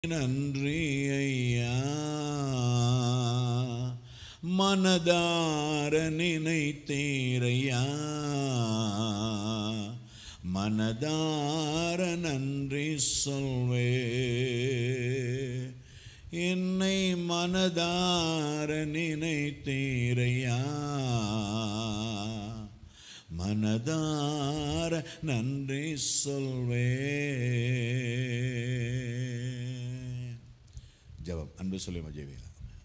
நன்றி ஐயா மனதார நினைத்தீரையா மனதார நன்றி சொல்வே என்னை மனதார நினைத்தீரையா மனதார நன்றி சொல்வே ஜெபம் அன்பு சொல்லி ஜெயவேலா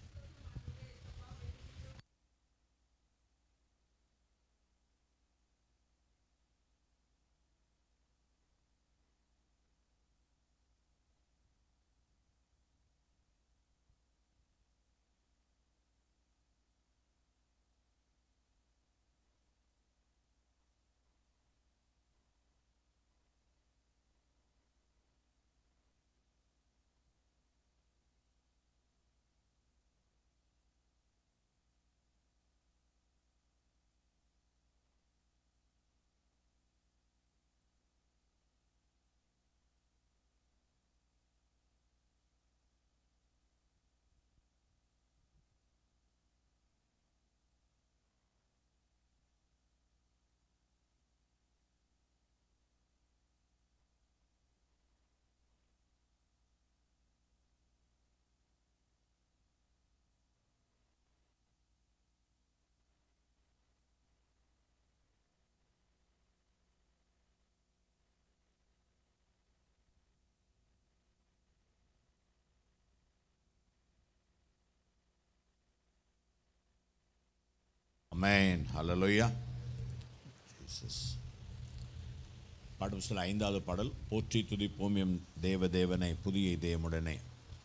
அமேன் ஹalleluya ஜீசஸ் பாட்டு புஸ்தகம் ஐந்தாவது பாடல் போற்றி துதி பூமியம் தேவ தேவனை புதிய இதயமுடனே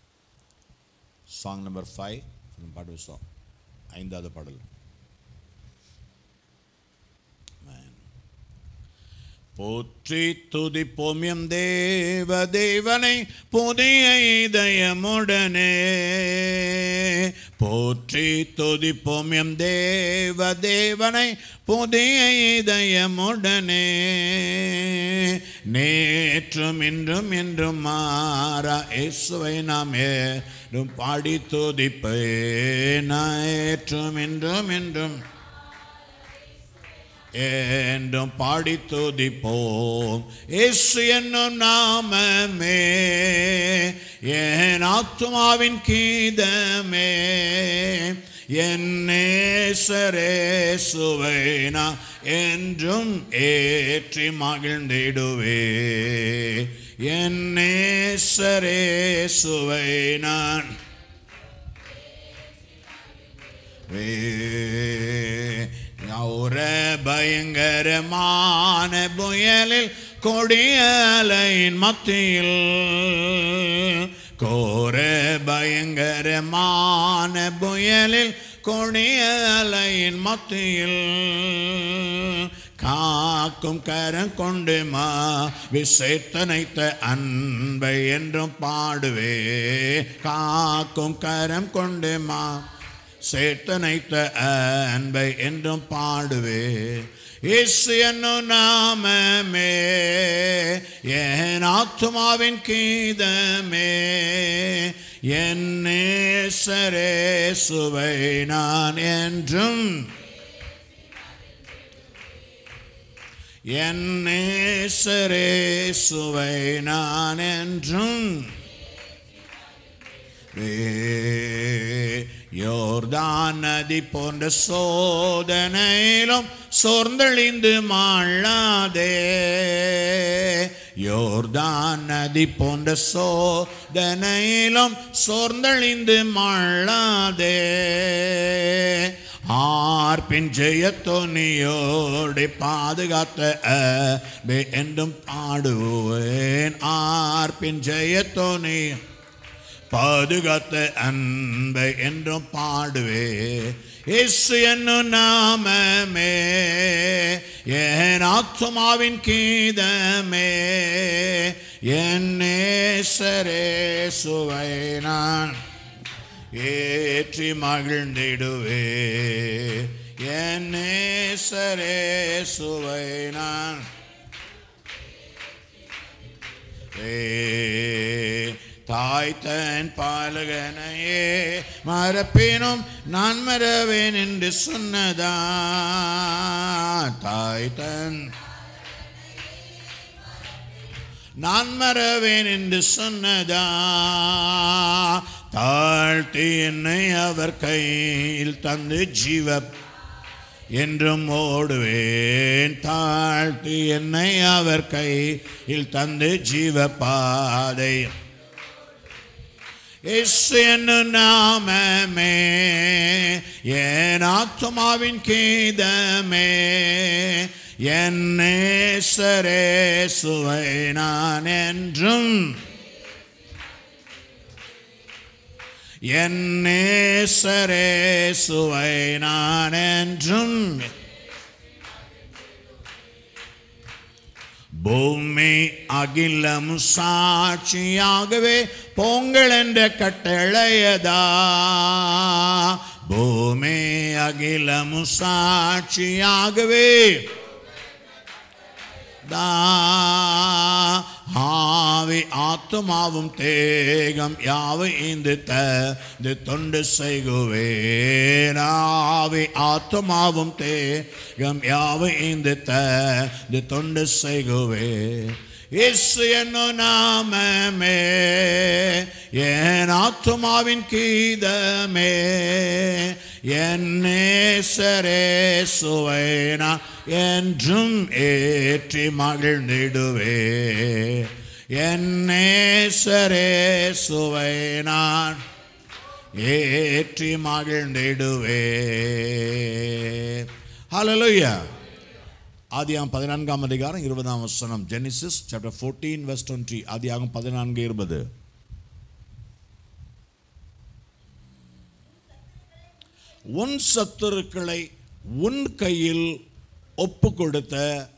சாங் நம்பர் ஃபைவ் பாட்டு புஸ்தகம் ஐந்தாவது பாடல் Amen. போற்றி துதிப்போம் எம் தேவ தேவனை புதிய இதயமுடனே போற்றி துதிப்போம் எம் தேவ தேவனை புதிய இதயமுடனே நேற்றும் இன்றும் என்றும் மாறா இயேசுவை நாம் ஏறும் பாடி துதிப்பே நேற்றும் இன்றும் என்றும் என்றும் பாடி துதிப்போம் இயேசு என்னும் நாமமே என் ஆத்துமாவின் கீதமே என் நேசரே சுவைனா என்றும் ஏற்றி மகிழ்ந்திடுவே என் நேசரே சுவை நான் ஒரு பயங்கரமான புயலில் கொடியலையின் மத்தியில் கோர பயங்கரமான புயலில் கொடியலையின் மத்தியில் காக்கும் கரம் கொண்டு மா விசைத்தனைத்த அன்பை என்றும் பாடுவே காக்கும் கரம் கொண்டு மா சேத்தனைத்த அன்பை என்றும் பாடுவே இயேசு என்னும் நாமமே என் ஆத்துமாவின் கீதமே என் நேசரே சுவை நான் என்றும் என் நேசரே சுவை நான் என்றும் யோர்தான் நதி போன்ற சோதனையிலும் சோர்ந்தழிந்து மாளாதே யோர்தான் நதி போன்ற சோதனையிலும் சோர்ந்தழிந்து மாளாதே ஆர்பின் ஜெயத்தோனியோடு பாதுகாத்த அன்பே என்றும் பாடுவேன் ஆர்பின் ஜெயத்தோனி பாதுகாத்த அன்பை என்றும் பாடுவே இயேசு என்னும் நாமமே என் ஆத்மாவின் கீதமே என் நேசரே சுவை நான் ஏற்றி மகிழ்ந்திடுவே என் நேசரே சுவை நான் ஏ தாய் தன் பாலகனையே மறப்பேனும் நான் மறவேன் என்று சொன்னதா தாய் தன் நான் மறவேன் என்று சொன்னதா தாழ்த்தி என்னை அவர் கையில் தந்து ஜீவ என்றும் ஓடுவேன் தாழ்த்தி என்னை அவர் கையில் தந்து ஜீவ பாதை இயேசு என்னும் நாமமே என் ஆத்மாவின் கீதமே என் நேசரே சுவை நான் என்றும் என் நேசரே சுவை நான் என்றும் பூமி அகிலம் சாட்சியாகவே பொங்கல் என்ற கட்டளையதா பூமி அகிலம் சாட்சியாகவே தா ஆவி ஆத்மாவும் தேகம் யாவை இந்த தந்து தொண்டு செய்குவேன் ஆவி ஆத்மாவும் தேகம் யாவை இந்த தந்து தொண்டு செய்குவேன் இயேசு என்னும் நாமமே என் ஆத்மாவின் கீதமே என் நேசரே சுவைனா என்றும் ஏற்றி மகிழ்ந்திடுவே என் நேசரே சுவை நான் ஏற்றி மகிழ்ந்திடுவே ஹalleluya ஆதியாகம் பதினான்காம் அதிகாரம் இருபதாம் வசனம் ஜெனிசிஸ் சாப்டர் ஃபோர்டீன் வெஸ்ட் டுவெண்ட்டி ஆதியாகம் பதினான்கு இருபது உன் சத்துருக்களை உன் கையில் ஒப்பு கொடுத்த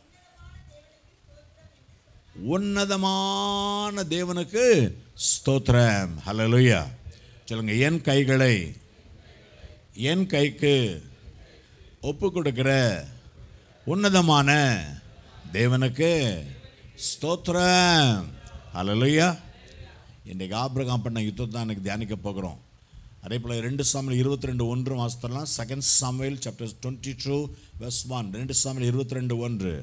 உன்னதமான தேவனுக்கு ஸ்தோத்திரம் ஹalleluya சொல்லுங்க என் கைகளை என் கைக்கு ஒப்பு கொடுக்கிற உன்னதமான தேவனுக்கு ஸ்தோத்திரம் ஹalleluya இன்றைக்கு ஆபிரகாம் பண்ண யுத்தத்தை தான் எனக்கு தியானிக்க போகிறோம் அதே போல் ரெண்டு சாமியில் இருபத்தி ரெண்டு ஒன்று வாசித்தரலாம் second Samuel chapter twenty two verse one ரெண்டு சாமியில் இருபத்தி ரெண்டு ஒன்று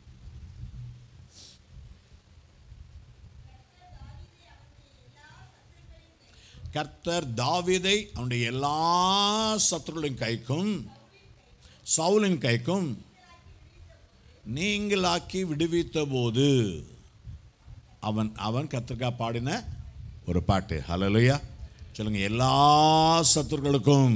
கர்த்தர் தாவீதை அவனுடைய எல்லா சத்துருளின் கைக்கும் சவுலின் கைக்கும் நீங்களாக்கி விடுவித்த போது அவன் அவன் கத்திரிக்கா பாடின ஒரு பாட்டு ஹalleluya சொல்லுங்க எல்லா சத்துருக்களுக்கும்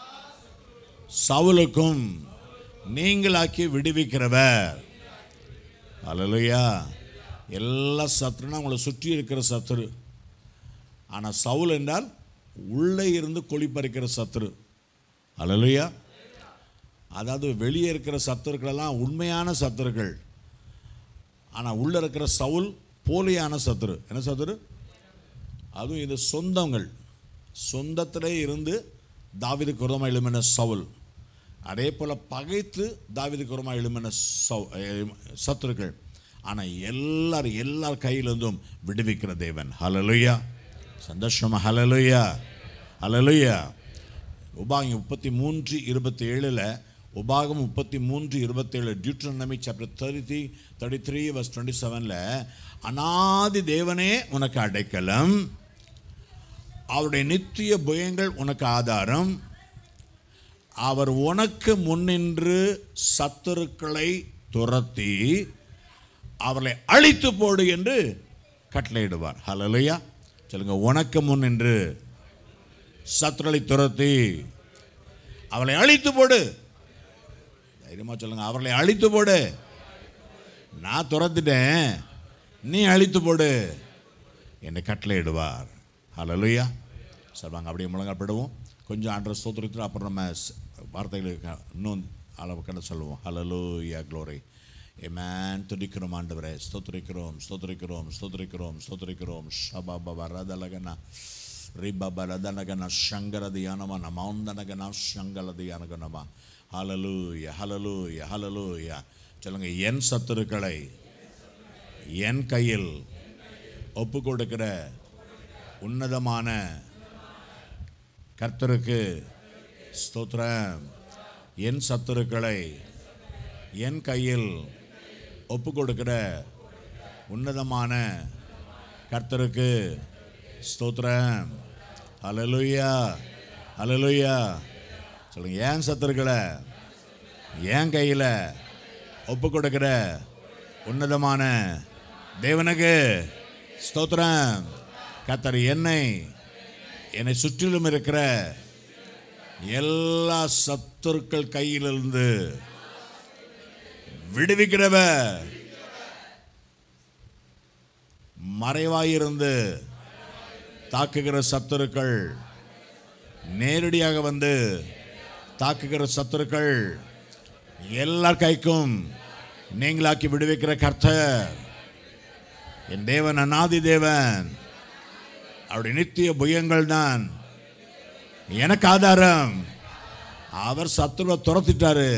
சவுலுக்கும் நீங்களாக்கி விடுவிக்கிறவர் ஹalleluya எல்லா சத்துருனா உங்களை சுற்றி இருக்கிற சத்துரு ஆனால் சவுல் என்றால் உள்ளே இருந்து கொளிப்பறிக்கிற சத்துரு ஹalleluya அதாவது வெளியே இருக்கிற சத்துருக்களெல்லாம் உண்மையான சத்துருக்கள் ஆனால் உள்ளே இருக்கிற சவுல் போலியான சத்துரு என்ன சத்துரு அதுவும் இது சொந்தங்கள் சொந்தத்திலே இருந்து தாவிதுக்கு உரமாக எழுமின சவுல் அதே போல் பகைத்து தாவிதுக்கு உரமாக எழுமின சவு சத்துருக்கள் ஆனால் எல்லாரும் எல்லார் கையிலிருந்தும் விடுவிக்கிற தேவன் ஹலலுயா சந்தோஷமா ஹலலுயா ஹலலுயா உபாகம் முப்பத்தி மூன்று இருபத்தி ஏழில் உபாகம் முப்பத்தி மூன்று இருபத்தேழு Deuteronomy chapter thirty thirty three verse twenty செவனில் அனாதி தேவனே உனக்கு அடைக்கலம் அவருடைய நித்திய புயங்கள் உனக்கு ஆதாரம் அவர் உனக்கு முன்னின்று சத்துருக்களை துரத்தி அவர்களை அழித்து போடு என்று கட்டளையிடுவார் ஹலலுயா சொல்லுங்க உனக்கு முன்னின்று சத்துருளை துரத்தி அவளை அழித்து போடு தைரியமா சொல்லுங்க அவர்களை அழித்து போடு நான் துரத்திட்டேன் நீ அழித்து போடு என்னை கட்டளையிடுவார் ஹalleluya சார் வாங்க அப்படியே முழங்கப்படுவோம் கொஞ்சம் ஆண்டர் ஸ்தோத்திரத்தில் அப்புறம் நம்ம ஸ்- வார்த்தைகளுக்கு இன்னும் அளவு கண்டு சொல்லுவோம் ஹalleluya glory ஏமேன் துதிக்கிறோம் ஆண்டவரே ஸ்தோத்திரிக்கிறோம் ஸ்தோத்திரிக்கிறோம் ஸ்தோத்திரிக்கிறோம் ஸ்தோத்திரிக்கிறோம் ஷபப ரதலகன ரிபப ரதனகன சங்கரதியானவன மௌந்தனகன சங்கலதியானகனமா ஹalleluya ஹalleluya ஹalleluya சொல்லுங்க என் சத்துருக்களை என் கையில் ஒப்பு கொடுக்கிற உன்னதமான கர்த்தருக்கு ஸ்தோத்திரம் என் சத்துருக்களை என் கையில் ஒப்பு கொடுக்கிற உன்னதமான கர்த்தருக்கு ஸ்தோத்திரம் ஹalleluya ஹalleluya சொல்லுங்க ஏன் சத்துருக்களை என் கையில் ஒப்பு கொடுக்கிற உன்னதமான தேவனுக்கு ஸ்தோத்திரம் கர்த்தர் என்னை என்னை சுற்றிலும் இருக்கிற எல்லா சத்துருக்கள் கையிலிருந்து விடுவிக்கிறவர் மறைவாயிருந்து தாக்குகிற சத்துருக்கள் நேரடியாக வந்து தாக்குகிற சத்துருக்கள் எல்லார் கைக்கும் நீங்களாக்கி விடுவிக்கிற கர்த்தர் என் தேவன் அநாதி தேவன் அவருடைய நித்திய புயங்கள் தான் எனக்கு ஆதாரம் அவர் சத்துருவை துரத்திட்டாரு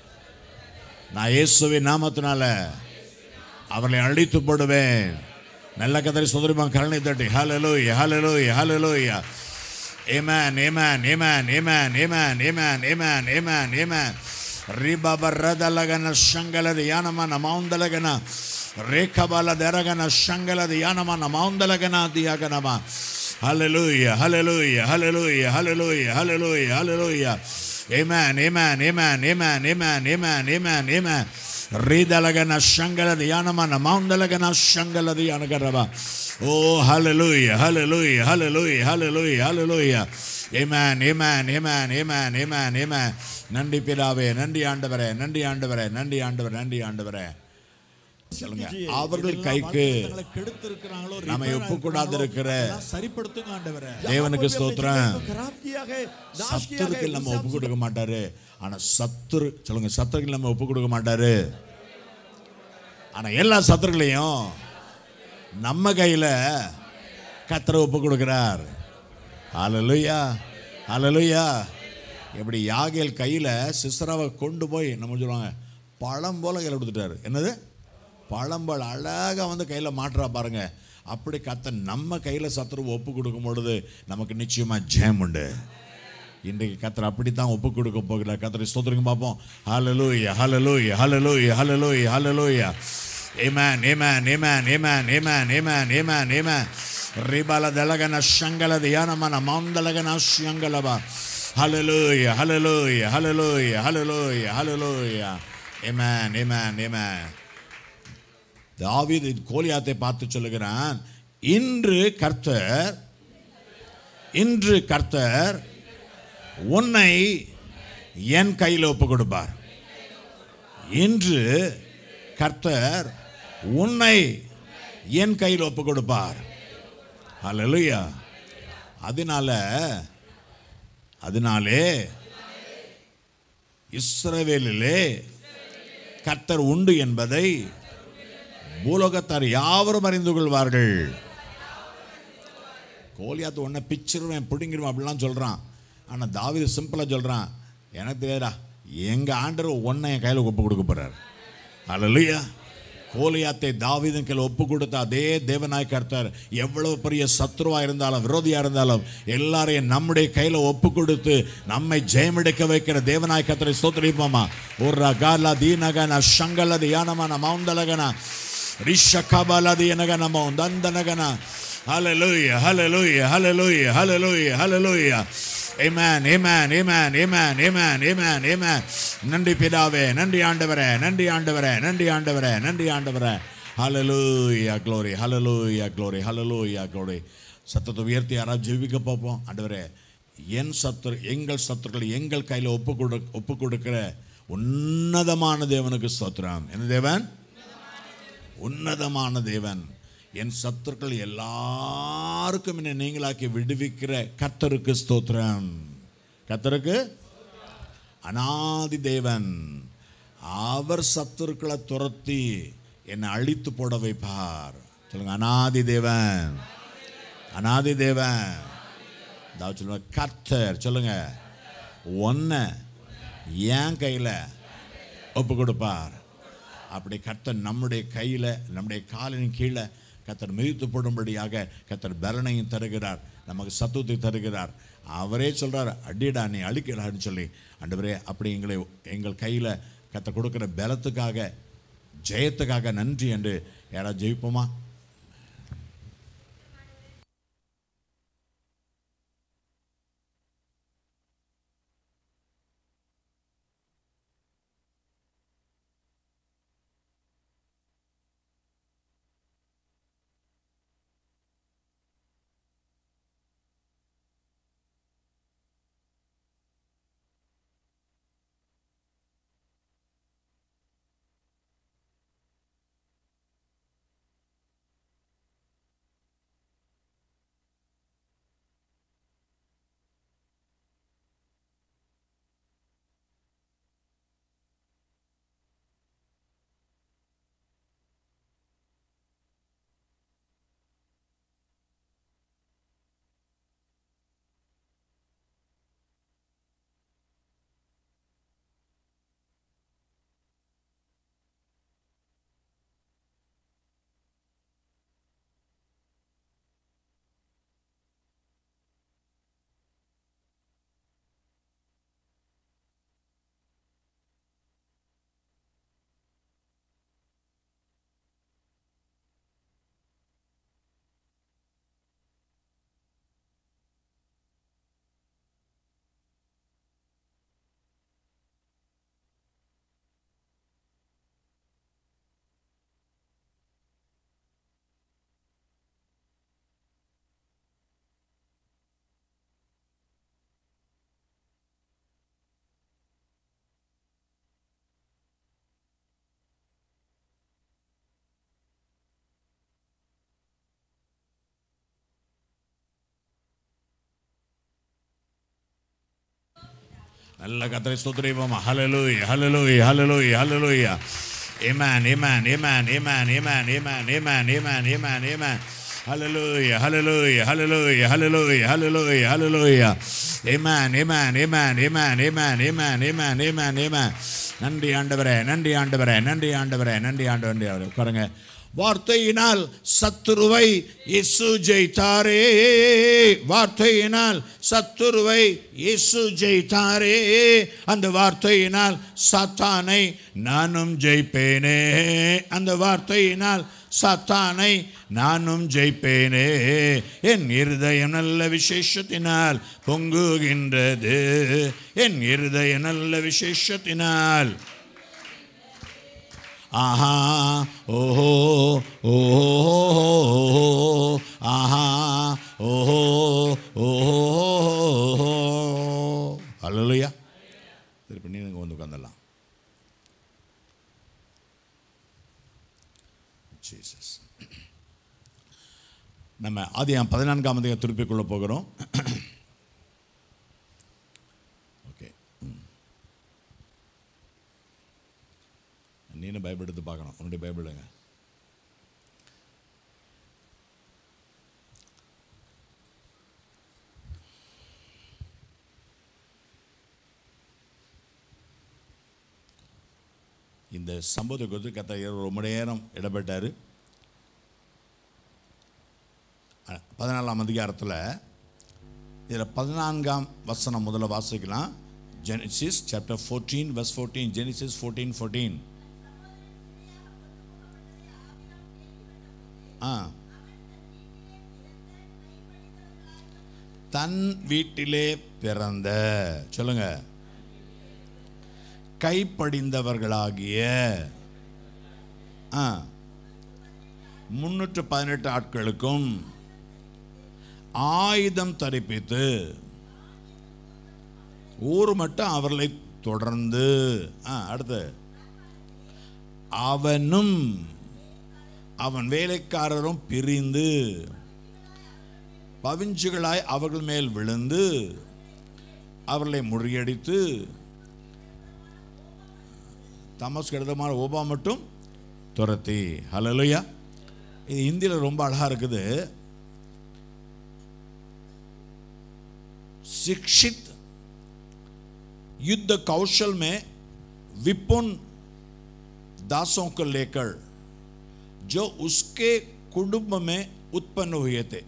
நான் இயேசுவின் நாமத்தினால அவர்களை அழித்து போடுவேன் நல்ல கதறி சுதரிமா கருணை தட்டி ஹalleluya hallelujah hallelujah amen amen amen amen amen amen amen amen amen ರಿಬಬರದಲಗನ ಶಂಗಲದ ಯಾನಮನ ಮೌಂದಲಗನ ರೇಖಬಲ ದೆರಗನ ಶಂಗಲದ ಯಾನಮನ ಮೌಂದಲಗನ ದಿಯಾಗನಮ Hallelujah, hallelujah, hallelujah, hallelujah, hallelujah, hallelujah. Amen, amen, amen, amen, amen, amen, amen, amen. ರೀದಲಗನ ಶಂಗಲದ ಯಾನಮನ ಮೌಂದಲಗನ ಶಂಗಲದ ಯಾನಗರವ ಓ hallelujah, hallelujah, hallelujah, hallelujah, hallelujah. Amen, amen, amen, amen, amen, amen. நன்றி பிதாவே நன்றி ஆண்டவரே நன்றி ஆண்டவரே நன்றி ஆண்டவரே நன்றி ஆண்டவரே சொல்லுங்க அவர்கள் கைக்கு தங்களை கெடுத்திருக்கிறாங்களோ நம்மை repair ஒப்புக்கூடாது இருக்கிற அதெல்லாம் சரிப்படுத்துங்க ஆண்டவரே தேவனுக்கு ஸ்தோத்திரம் खराब किया है नाश किया சத்துருக்கள் है நம்ம ஒப்பு கொடுக்க மாட்டாரு ஆனா சத்துரு சொல்லுங்க சத்துருக்கள் நம்ம ஒப்பு கொடுக்க மாட்டாரு ஆனா எல்லா சத்துருக்களையும் நம்ம கையில கத்தரை ஒப்பு கொடுக்கிறார் ஹalleluya ஹalleluya எப்படி யாகேல் கையில சிஸ்ராவை கொண்டு போய் நம்ம சொல்லுவாங்க பழம் போல கையில் கொடுத்துட்டாரு என்னது பழம்பழ அழகா வந்து கையில மாட்டுறா பாருங்க அப்படி கத்த நம்ம கையில சத்துருவை ஒப்பு கொடுக்கும் பொழுது நமக்கு நிச்சயமா ஜெயம் உண்டு இன்றைக்கு கத்தர் அப்படித்தான் ஒப்பு கொடுக்க போகிறார் கத்தரை ஸ்தோத்திரிங்க பார்ப்போம் ஹalleluya hallelujah hallelujah hallelujah hallelujah amen amen amen amen amen amen amen amen ರಿಬಲ ದಲಗನ ಶಂಗಲದ ಯಾನಮನ ಮಾಂದಲಗನ ಶಂಗಲಬ hallelujah hallelujah hallelujah hallelujah hallelujah amen amen amen தாவீது கோலியாத்தை பார்த்து சொல்லுகிறான் இன்று கர்த்தர் இன்று கர்த்தர் உன்னை என் கையில் ஒப்பு கொடுப்பார் இன்று கர்த்தர் உன்னை என் கையில் ஒப்பு கொடுப்பார் ஹalleluya அதனால அதனாலே இஸ்ரவேலிலே கர்த்தர் உண்டு என்பதை பூலோகத்தார் யாவரும் அறிந்து கொள்வார்கள் கோலியாத்து உன்னை பிச்சிருவேன் பிடுங்கிடுவேன் அப்படிலாம் சொல்கிறான் ஆனால் தாவீது சிம்பிளாக சொல்கிறான் எனக்கு தெரியாதா எங்கள் ஆண்டவர் ஒன்றை என் கையில் ஒப்பு கொடுக்க போகிறார் அல்லையா கோலியாத்தை தாவீதின் கையில் ஒப்பு கொடுத்த அதே தேவனாய் கர்த்தர் எவ்வளவு பெரிய சத்ருவா இருந்தாலும் விரோதியா இருந்தாலும் எல்லாரையும் நம்முடைய கையில் ஒப்பு கொடுத்து நம்மை ஜெயமெடுக்க வைக்கிற தேவனாய் கர்த்தரை ஸ்தோத்திரிப்போமா ஒரு காலா தீனகன ಶಂಗಲದ ಯಾನಮನ ಮೌಂದಲಗನ ರಿಷಕಬಲದ ಏನಗನ ಮೌಂದಂದನಗನ Hallelujah, hallelujah, hallelujah, hallelujah, hallelujah. Amen, amen, amen, amen, amen, amen, amen. நன்றி பிதாவே நன்றி ஆண்டவரே நன்றி ஆண்டவரே நன்றி ஆண்டவரே நன்றி ஆண்டவரே ஹalleluya glory hallelujah glory hallelujah glory சத்தத்தை உயர்த்தி யாராவது ஜெபிக்க பார்ப்போம் ஆண்டவரே என் சத்துரு எங்கள் சத்துருக்களை எங்கள் கையில் ஒப்பு கொடு ஒப்பு கொடுக்கிற உன்னதமான தேவனுக்கு ஸ்தோத்திரம் என்ன தேவன் உன்னதமான தேவன் என் சத்துருக்கள் எல்லாருக்கும் என்னை நீங்களாக்கி விடுவிக்கிற கர்த்தருக்கு ஸ்தோத்திரம் கர்த்தருக்கு அனாதி தேவன் அவர் சத்துருக்களை துரத்தி என்னை அழித்து போட வைப்பார் சொல்லுங்க அனாதி தேவன் அனாதி தேவன் அதாவது சொல்லுங்க கர்த்தர் சொல்லுங்க ஒன்ன என் கையில் ஒப்பு கொடுப்பார் அப்படி கர்த்தர் நம்முடைய கையில் நம்முடைய காலின் கீழே கத்தர் மிதித்து போடும்படியாக கத்தர் பலனையும் தருகிறார் நமக்கு சத்துவத்தை தருகிறார் அவரே சொல்றார் அடிடா நீ அழிக்கடான்னு சொல்லி ஆண்டவரே அப்படி எங்களை எங்கள் கையில் கத்த கொடுக்குற பலத்துக்காக ஜெயத்துக்காக நன்றி என்று யாராவது ஜெயிப்போமா நல்ல கத்தரை ஸ்தோத்திரிப்போமா ஹalleluya ஹalleluya ஹalleluya ஹalleluya amen amen amen amen amen amen amen amen amen amen hallelujah hallelujah hallelujah hallelujah hallelujah hallelujah amen amen amen amen amen amen amen amen amen நன்றி ஆண்டவரே நன்றி ஆண்டவரே நன்றி ஆண்டவரே நன்றி ஆண்டவரே உட்காருங்க வார்த்தையினால் சத்துருவை இயேசு ஜெயித்தாரே வார்த்தையினால் சத்துருவை இயேசு ஜெயித்தாரே அந்த வார்த்தையினால் சாத்தானை நானும் ஜெயிப்பேனே அந்த வார்த்தையினால் சாத்தானை நானும் ஜெயிப்பேனே என் இருதயம் நல்ல விசேஷத்தினால் பொங்குகின்றது என் இருதயம் நல்ல விசேஷத்தினால் ஆஹா ஓஹோ ஓஹோ ஆஹா ஓஹோ ஓஹோ அல்லையா திருப்பி நீங்கள் வந்து உட்காந்துடலாம் ஜீசஸ் நம்ம ஆதியாம் பதினான்காம் அதிகம் திருப்பிக் கொள்ள போகிறோம் ஓகே நீனும் பைபிள் எடுத்து பார்க்கணும் உன்னுடைய பைபிளுங்க இந்த சம்பவத்தை குறித்து கத்த ரொம்ப நேரம் இடப்பட்டார் பதினாலாம் அதிகாரத்தில் இதில் பதினான்காம் வசனம் முதல்ல வாசிக்கலாம் Genesis chapter fourteen verse fourteen Genesis fourteen fourteen ஆ தன் வீட்டிலே பிறந்த சொல்லுங்க கைப்படிந்தவர்களாகிய ஆ முன்னூற்று பதினெட்டு ஆட்களுக்கும் ஆயுதம் தரிப்பித்து ஊர் மட்டும் அவர்களை தொடர்ந்து ஆ அடுத்து அவனும் அவன் வேலைக்காரரும் பிரிந்து பவிஞ்சுகளாய் அவர்கள் மேல் விழுந்து அவர்களை முறியடித்து தமஸ்கு இடமான ஓபா மட்டும் துரத்தி ஹலலுயா இது இந்தியில் ரொம்ப அழகாக இருக்குது शिक्षित युद्ध कौशल में विपुन दासों को लेकर जो उसके குடும்பமே உற்பத்தி உயர்த்தே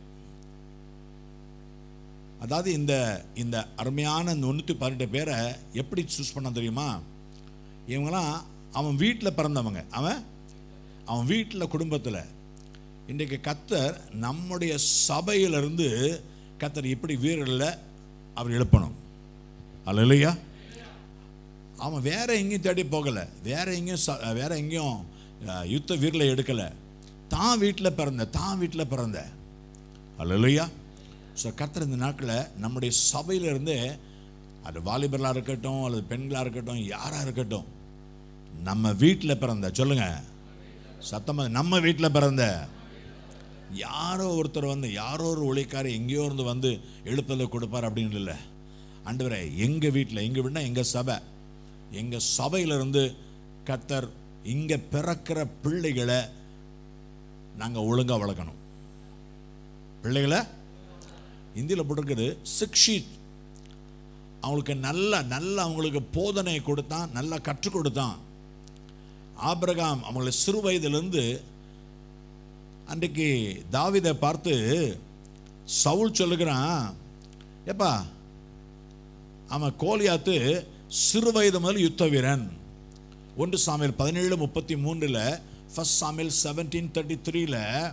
அதாவது இந்த இந்த அருமையான முந்நூற்றி பதினெட்டு பேரை எப்படி சூஸ் பண்ண தெரியுமா இவங்களாம் அவன் வீட்டில் பிறந்தவங்க அவன் அவன் வீட்டில் குடும்பத்தில் இன்றைக்கு கத்தர் நம்முடைய சபையிலிருந்து கத்தர் இப்படி வீரர்களை அவர் எழுப்பணும் அல்ல இல்லையா அவன் வேற எங்கேயும் தேடி போகலை வேற எங்கேயும் ச- வேற எங்கேயும் அஹ், யுத்த வீரலை எடுக்கலை தான் வீட்டில் பிறந்த தான் வீட்டில் பிறந்த அல்ல இல்லையா ஸோ கர்த்தர் இந்த நாட்களில் நம்முடைய சபையிலிருந்து அது வாலிபர்களாக இருக்கட்டும் அல்லது பெண்களாக இருக்கட்டும் யாராக இருக்கட்டும் நம்ம வீட்டில் பிறந்த சொல்லுங்க சத்தமாக நம்ம வீட்டில் பிறந்த யாரோ ஒருத்தர் வந்து யாரோ ஒரு ஒளிக்காரர் எங்கேயோ இருந்து வந்து எழுப்பதை கொடுப்பார் அப்படின்னு இல்லை ஆண்டவரே எங்கள் வீட்டில் எங்கள் வீடுனா எங்கள் சபை எங்கள் சபையிலிருந்து கர்த்தர் இங்கே பிறக்கிற பிள்ளைகளை நாங்கள் ஒழுங்காக வளர்க்கணும் பிள்ளைகளை இந்தியில் போட்டிருக்குது சிக்ஷித் அவங்களுக்கு நல்ல நல்ல அவங்களுக்கு போதனை கொடுத்தான் நல்லா கற்றுக் கொடுத்தான் ஆபிரகாம் அவங்களை சிறு வயதிலிருந்து அன்றைக்கு தாவீதை பார்த்து சவுல் சொல்லுகிறான் ஏப்பா அவன் கோலியாத்து சிறு வயது முதல் யுத்த வீரன் ஒன்று சாமியல் பதினேழு முப்பத்தி மூன்றில் ஃபர்ஸ்ட் சாமியல் செவன்டீன் தேர்ட்டி த்ரீல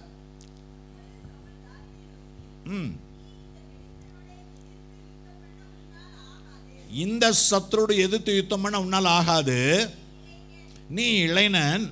ம் இந்த சத்துரோடு எதிர்த்து யுத்தம் பண்ண உன்னால் ஆகாது நீ இளைஞன்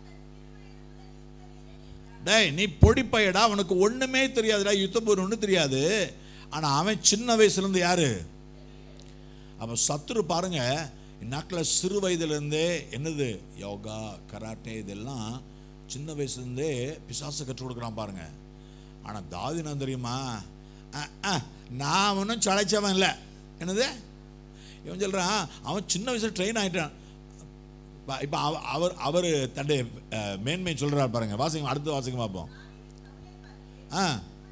டேய் நீ பொடிப்பையடா அவனுக்கு ஒண்ணுமே தெரியாதுடா யுத்தபூர் ஒன்றும் தெரியாது ஆனா அவன் சின்ன வயசுல இருந்து யாரு அப்ப சத்துரு பாருங்க இந்நாட்டில் சிறு வயதிலிருந்தே என்னது யோகா கராட்டே இதெல்லாம் சின்ன வயசுலேருந்தே பிசாசு கற்றுக் கொடுக்குறான் பாருங்க ஆனால் தாதினா தெரியுமா அஹ், அஹ், நான் ஒன்றும் சளைச்சவன் இல்லை என்னது இவன் சொல்கிறான் அவன் சின்ன வயசுல ட்ரெயின் ஆயிட்டான் இப்போ அவர் அவர் தன்னுடைய அஹ், மேன்மை சொல்கிறார் பாருங்க வாசிங்க அடுத்த வாசிங்க பார்ப்போம் ஆ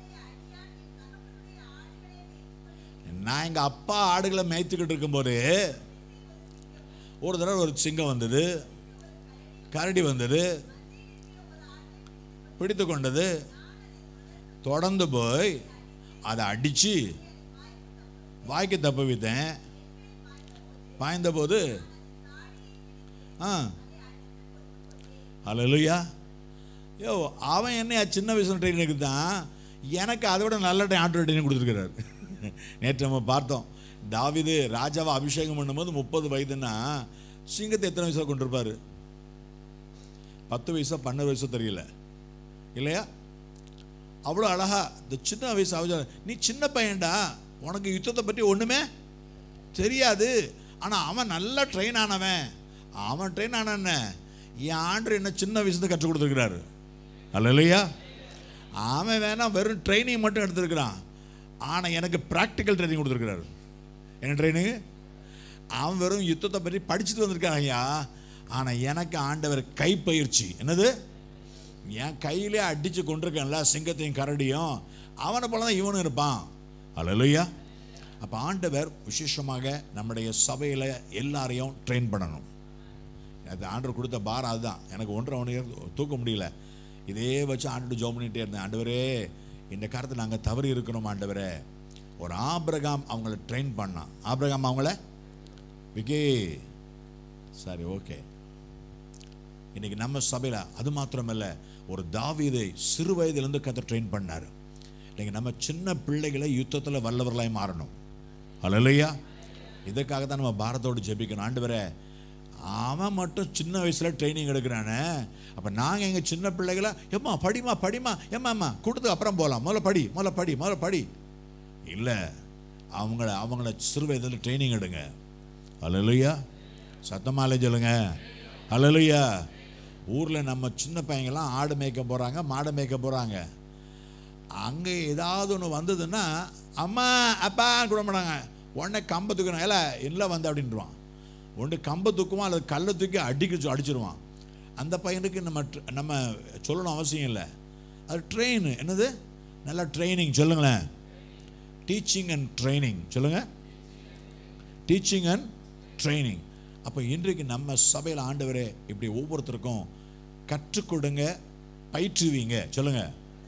நான் எங்கள் அப்பா ஆடுகளை மேய்த்துக்கிட்டு இருக்கும்போது ஒரு தடவை ஒரு சிங்கம் வந்தது கரடி வந்தது பிடித்து கொண்டது தொடர்ந்து போய் அதை அடித்து வாய்க்கு தப்ப வைத்தேன் பாய்ந்தபோது ஆ ஹalleluya யோ அவன் என்ன சின்ன வயசுல ட்ரெயினுக்கு தான் எனக்கு அதை விட நல்ல ஆட்டோ ட்ரெயின் கொடுத்துருக்கிறாரு நேற்று நம்ம பார்த்தோம் தாவிது ராஜாவை அபிஷேகம் பண்ணும்போது முப்பது வயதுன்னா சிங்கத்தை எத்தனை வயசுல கொண்டிருப்பாரு பத்து வயசா பன்னெண்டு வயசோ தெரியல இல்லையா அவ்வளோ அழகா இந்த சின்ன வயசு அவஜா நீ சின்ன பையன்டா உனக்கு யுத்தத்தை பற்றி ஒன்றுமே தெரியாது ஆனால் அவன் நல்லா ட்ரெயின் ஆனவன் அவன் ட்ரெயின் ஆனான என் ஆண்டு என்ன சின்ன வயசுல கற்றுக் கொடுத்துருக்கிறாரு அல்ல இல்லையா அவன் வேணா வெறும் ட்ரைனிங் மட்டும் எடுத்திருக்கிறான் ஆனால் எனக்கு ப்ராக்டிக்கல் ட்ரைனிங் கொடுத்துருக்கிறாரு என்ன ட்ரைனிங் அவன் வெறும் யுத்தத்தை பற்றி படிச்சுட்டு வந்திருக்கான் ஐயா ஆனால் எனக்கு ஆண்டவர் கைப்பயிற்சி என்னது என் கையிலே அடித்து கொண்டிருக்கேன்ல சிங்கத்தையும் கரடியும் அவனை போல தான் இவனும் இருப்பான் அல்லையா அப்போ ஆண்டவர் விசேஷமாக நம்முடைய சபையில் எல்லாரையும் ட்ரெயின் பண்ணணும் அது ஆண்டவர் கொடுத்த பாரம் அதுதான் எனக்கு ஒன்றரை மணி நேரம் தூக்க முடியல இதே வச்சு ஆண்டு ஜோம் பண்ணிகிட்டே இருந்தேன் ஆண்டவரே இந்த காலத்தில் நாங்கள் தவறி இருக்கிறோம் ஆண்டவரே ஒரு ஆபிரகாம் அவங்கள ட்ரெயின் பண்ணான் ஆபிரகாம் அவங்கள விக்கி சரி ஓகே இன்னைக்கு நம்ம சபையில் அது மாத்திரமல்ல ஒரு தாவீதை சிறு வயதிலிருந்து கத்த ட்ரெயின் பண்ணார் இன்னைக்கு நம்ம சின்ன பிள்ளைகளை யுத்தத்தில் வல்லவர்களாய் மாறணும் அல்லையா இதுக்காக தான் நம்ம பாரத்தோடு ஜெபிக்கணும் ஆண்டவரே அவன் மட்டும் சின்ன வயசில் ட்ரைனிங் எடுக்கிறானே அப்போ நாங்கள் எங்கள் சின்ன பிள்ளைகளை எம்மா படிமா படிமா ஏம்மா அம்மா கூட்டத்துக்கு அப்புறம் போகலாம் முதல்ல படி முதல்ல படி முதல்ல படி இல்லை அவங்கள அவங்கள சிறு வயதில் ட்ரைனிங் எடுங்க அல்லையா சத்தமாலே சொல்லுங்க அல்லையா ஊரில் நம்ம சின்ன பையங்கள்லாம் ஆடு மேய்க்க போகிறாங்க மாடு மேய்க்க போகிறாங்க அங்கே ஏதாவது ஒன்று வந்ததுன்னா அம்மா அப்பா கூட மாட்டாங்க உடனே கம்பை தூக்கணும் இல்லை இல்லை வந்து அப்படின்ட்டுருவான் ஒன்று கம்பை தூக்குவான் அல்லது கல்லை தூக்கி அடிக்க அடிச்சிருவான் அந்த பையனுக்கு நம்ம tr- நம்ம சொல்லணும் அவசியம் இல்லை அது ட்ரெயின் என்னது நல்லா ட்ரைனிங் சொல்லுங்களேன் டீச்சிங் அண்ட் ட்ரைனிங் சொல்லுங்கள் டீச்சிங் அண்ட் ட்ரைனிங் அப்போ இன்றைக்கு நம்ம சபையில் ஆண்டவரே இப்படி ஒவ்வொருத்தருக்கும் கற்றுக் கொடுங்க பயிற்றுவீங்க சொல்லுங்க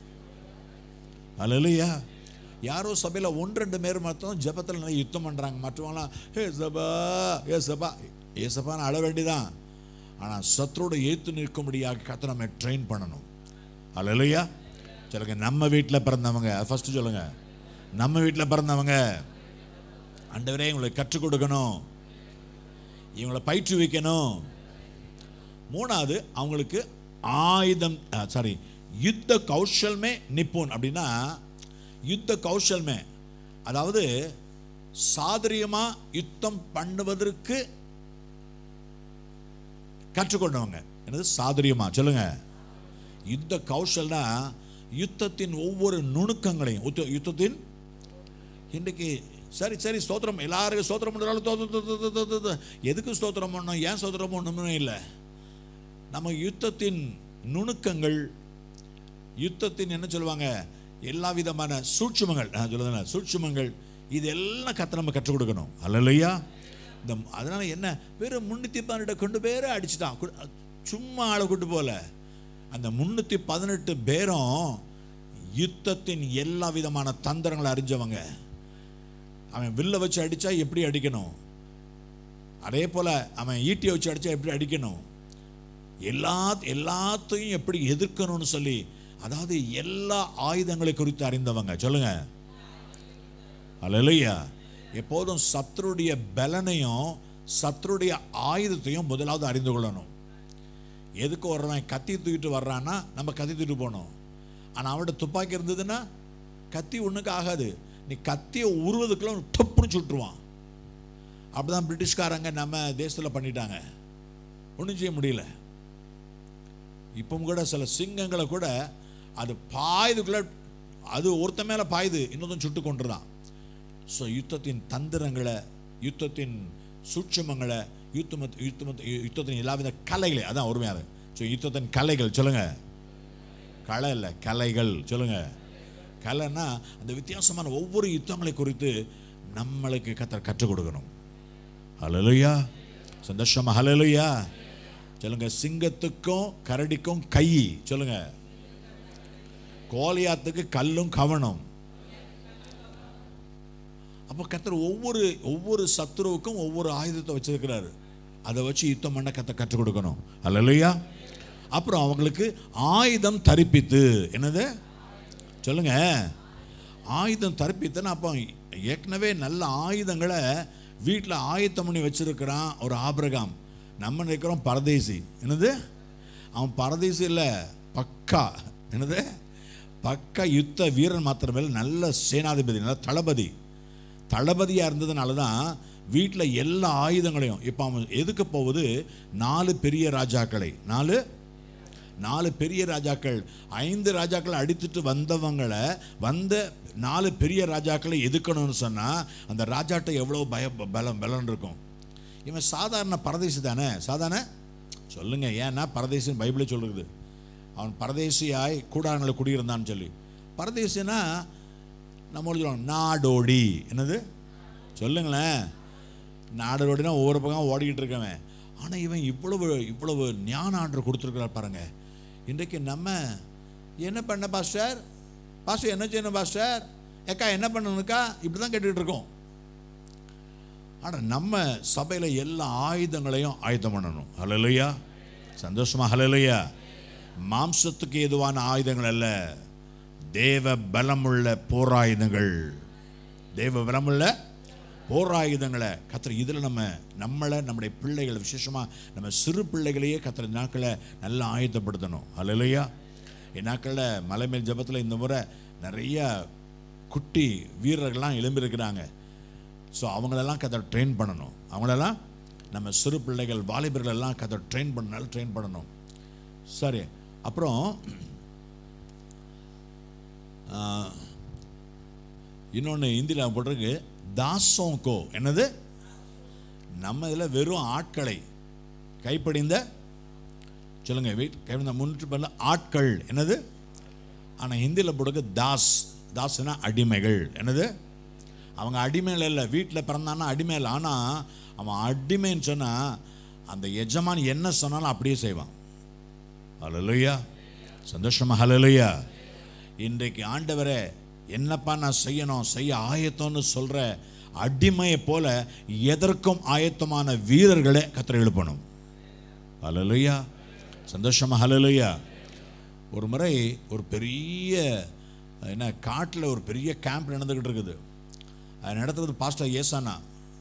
அல்லையா யாரோ சபையில் ஒன்று ரெண்டு பேர் மாத்திரம் ஜெபத்தில் நிறைய யுத்தம் பண்ணுறாங்க மற்றவங்களாம் ஏ சபா ஏ சபா ஏ சபான்னு அழ வேண்டிதான் ஆனால் சத்ரோட ஏத்து நிற்கும்படியாக கத்த நம்ம ட்ரெயின் பண்ணணும் அல்லையா சொல்லுங்க நம்ம வீட்டில் பிறந்தவங்க ஃபர்ஸ்ட் சொல்லுங்க நம்ம வீட்டில் பிறந்தவங்க ஆண்டவரே இவங்களுக்கு கற்றுக் கொடுக்கணும் இவங்களை பயிற்றுவிக்கணும் மூணாவது அவங்களுக்கு ஆயுதம் சாரி யுத்த கௌஷல்மே நிப்புன் அப்படின்னா யுத்த கௌஷல்மே அதாவது சாதுரியமா யுத்தம் பண்ணுவதற்கு கற்றுக்கொண்டவங்க என்னது சாதுரியமா சொல்லுங்க யுத்த கௌஷல்னா யுத்தத்தின் ஒவ்வொரு நுணுக்கங்களையும் யுத்த- யுத்தத்தின் இன்றைக்கு சரி சரி ஸ்தோத்திரம் எல்லாருக்கும் ஸ்தோத்திரம் பண்ணுறாலும் தோ- தோ- தோ- தோ- தோ- தோ- தோ. எதுக்கு ஸ்தோத்திரம் பண்ணணும் ஏன் ஸ்தோத்திரம் பண்ணணும்னு இல்லை நம்ம யுத்தத்தின் நுணுக்கங்கள் யுத்தத்தின் என்ன சொல்லுவாங்க எல்லா விதமான சூட்சுமங்கள் நான் சொல்லுறேன் சூட்சுமங்கள் இது எல்லாம் கத்த நம்ம கற்றுக் கொடுக்கணும் அல்லையா இந்த அதனால என்ன வெறும் முன்னூற்றி பதினெட்டை கொண்டு பேரை அடிச்சிட்டான் கு- சும்மா ஆளை கொண்டு போல அந்த முன்னூற்றி பதினெட்டு பேரும் யுத்தத்தின் எல்லா விதமான தந்திரங்களை அறிஞ்சவங்க அவன் வில்ல வச்சு அடிச்சா எப்படி அடிக்கணும் அதே போல அவன் ஈட்டியை வச்சு அடிச்சா எப்படி அடிக்கணும் எல்லா எல்லாத்தையும் எப்படி எதிர்க்கணும்னு சொல்லி அதாவது எல்லா ஆயுதங்களை குறித்து அறிந்தவங்க சொல்லுங்க அல்லையா எப்போதும் சத்ருடைய பலனையும் சத்ருடைய ஆயுதத்தையும் முதலாவது அறிந்து கொள்ளணும் எதுக்கு வர்றவன் கத்தி தூக்கிட்டு வர்றான்னா நம்ம கத்தி தூக்கிட்டு போகணும் ஆனால் அவன்கிட்ட துப்பாக்கி இருந்ததுன்னா கத்தி ஒன்றுக்கு ஆகாது நீ கத்தியை உருவதுக்குள்ள டப்புன்னு சுட்டுருவான் அப்படிதான் பிரிட்டிஷ்காரங்க நம்ம தேசத்தில் பண்ணிட்டாங்க ஒன்றும் செய்ய முடியல இப்போ கூட சில சிங்கங்களை கூட அது பாயுதுக்குள்ள அது ஒருத்த மேலே பாயுது இன்னொருத்தன் சுட்டு கொண்டுதான் ஸோ யுத்தத்தின் தந்திரங்களை யுத்தத்தின் சூட்சமங்களை யுத்தம யுத்தம யுத்தத்தின் எல்லா வித கலைகளை அதான் ஒருமையாக ஸோ யுத்தத்தின் கலைகள் சொல்லுங்க கலை இல்லை கலைகள் சொல்லுங்க கலைன்னா அந்த வித்தியாசமான ஒவ்வொரு யுத்தங்களை குறித்து நம்மளுக்கு கத்த கற்றுக் கொடுக்கணும் ஹலலுயா சந்தோஷமா ஹலலுயா சொல்லுங்க சிங்கத்துக்கும் கரடிக்கும் கை சொல்லுங்க கோலியாத்துக்கு கல்லும் கவனம் அப்போ கத்தர் ஒவ்வொரு ஒவ்வொரு சத்துருவுக்கும் ஒவ்வொரு ஆயுதத்தை வச்சிருக்கிறாரு அதை வச்சு யுத்தம் பண்ண கத்த கற்றுக் கொடுக்கணும் அல்லையா அப்புறம் அவங்களுக்கு ஆயுதம் தரிப்பித்து என்னது சொல்லுங்க ஆயுதம் தரிப்பித்துன்னா அப்போ ஏற்கனவே நல்ல ஆயுதங்களை வீட்டில் ஆயத்தம் பண்ணி வச்சிருக்கிறான் ஒரு ஆபிரகாம் நம்ம நினைக்கிறோம் பரதேசி என்னது அவன் பரதேசி இல்லை பக்கா என்னது பக்கா யுத்த வீரன் மாத்திரமே நல்ல சேனாதிபதி நல்ல தளபதி தளபதியாக இருந்ததுனால தான் வீட்டில் எல்லா ஆயுதங்களையும் இப்போ அவன் எதுக்கு போகுது நாலு பெரிய ராஜாக்களை நாலு நாலு பெரிய ராஜாக்கள் ஐந்து ராஜாக்களை அடித்துட்டு வந்தவங்களை வந்த நாலு பெரிய ராஜாக்களை எதுக்கணும்னு சொன்னால் அந்த ராஜாட்ட எவ்வளோ பய பலம் பலம் இருக்கும் இவன் சாதாரண பரதேசி தானே சாதாரண சொல்லுங்க ஏன்னா பரதேசின்னு பைபிளே சொல்லுது அவன் பரதேசியாய் கூடாரங்களை குடியிருந்தான்னு சொல்லி பரதேசினா நம்ம சொல்லுவோம் நாடோடி என்னது சொல்லுங்களேன் நாடோடினா ஒவ்வொரு பக்கம் ஓடிக்கிட்டு இருக்கவன் ஆனால் இவன் இவ்வளவு இவ்வளவு ஞான ஆர்டர் கொடுத்துருக்கிறார் பாருங்க இன்றைக்கு நம்ம என்ன பண்ண பாஸ்டர் பாஸ்டர் என்ன செய்யணும் பாஸ்டர் ஏக்கா என்ன பண்ணணுக்கா இப்படி தான் கேட்டுக்கிட்டு இருக்கோம் ஆனால் நம்ம சபையில் எல்லா ஆயுதங்களையும் ஆயுதம் பண்ணணும் ஹலலுயா சந்தோஷமா ஹலலுயா மாம்சத்துக்கு ஏதுவான ஆயுதங்கள் அல்ல தேவ பலமுள்ள போராயுதங்கள் தேவ பலமுள்ள போராயுதங்களை கத்திர இதில் நம்ம நம்மளை நம்முடைய பிள்ளைகளை விசேஷமாக நம்ம சிறு பிள்ளைகளையே கத்திர நாட்களை நல்லா ஆயத்தப்படுத்தணும் அல்லையா என் நாட்களில் மலைமேல் ஜபத்தில் இந்த முறை நிறைய குட்டி வீரர்கள்லாம் எழும்பியிருக்கிறாங்க ஸோ அவங்களெல்லாம் கதை ட்ரெயின் பண்ணணும் அவங்களெல்லாம் நம்ம சிறு பிள்ளைகள் வாலிபர்கள் எல்லாம் கதை ட்ரெயின் பண்ணாலும் ட்ரெயின் பண்ணணும் சரி அப்புறம் இன்னொன்று ஹிந்தியில் போட்டிருக்கு தாசோங்கோ என்னது நம்ம இதில் வெறும் ஆட்களை கைப்படிந்த சொல்லுங்க வீட் கைப்படிந்த முன்னூற்றி பண்ண ஆட்கள் என்னது ஆனால் ஹிந்தியில் போட்டிருக்கு தாஸ் தாஸ்னா அடிமைகள் என்னது அவங்க அடிமையில் இல்லை வீட்டில் பிறந்தானா அடிமை இல்லை ஆனால் அவன் அடிமைன்னு சொன்னால் அந்த எஜமான் என்ன சொன்னாலும் அப்படியே செய்வான் அல்லையா சந்தோஷமா ஹalleluya இன்றைக்கு ஆண்டவரே என்னப்பா நான் செய்யணும் செய்ய ஆயத்தம்னு சொல்ற அடிமையை போல எதற்கும் ஆயத்தமான வீரர்களை கத்தரை எழுப்பணும் ஹalleluya சந்தோஷமா ஹalleluya ஒரு முறை ஒரு பெரிய என்ன காட்டில் ஒரு பெரிய கேம்ப் நடந்துக்கிட்டு இருக்குது அது நடத்துறது பாஸ்டர் ஏசானா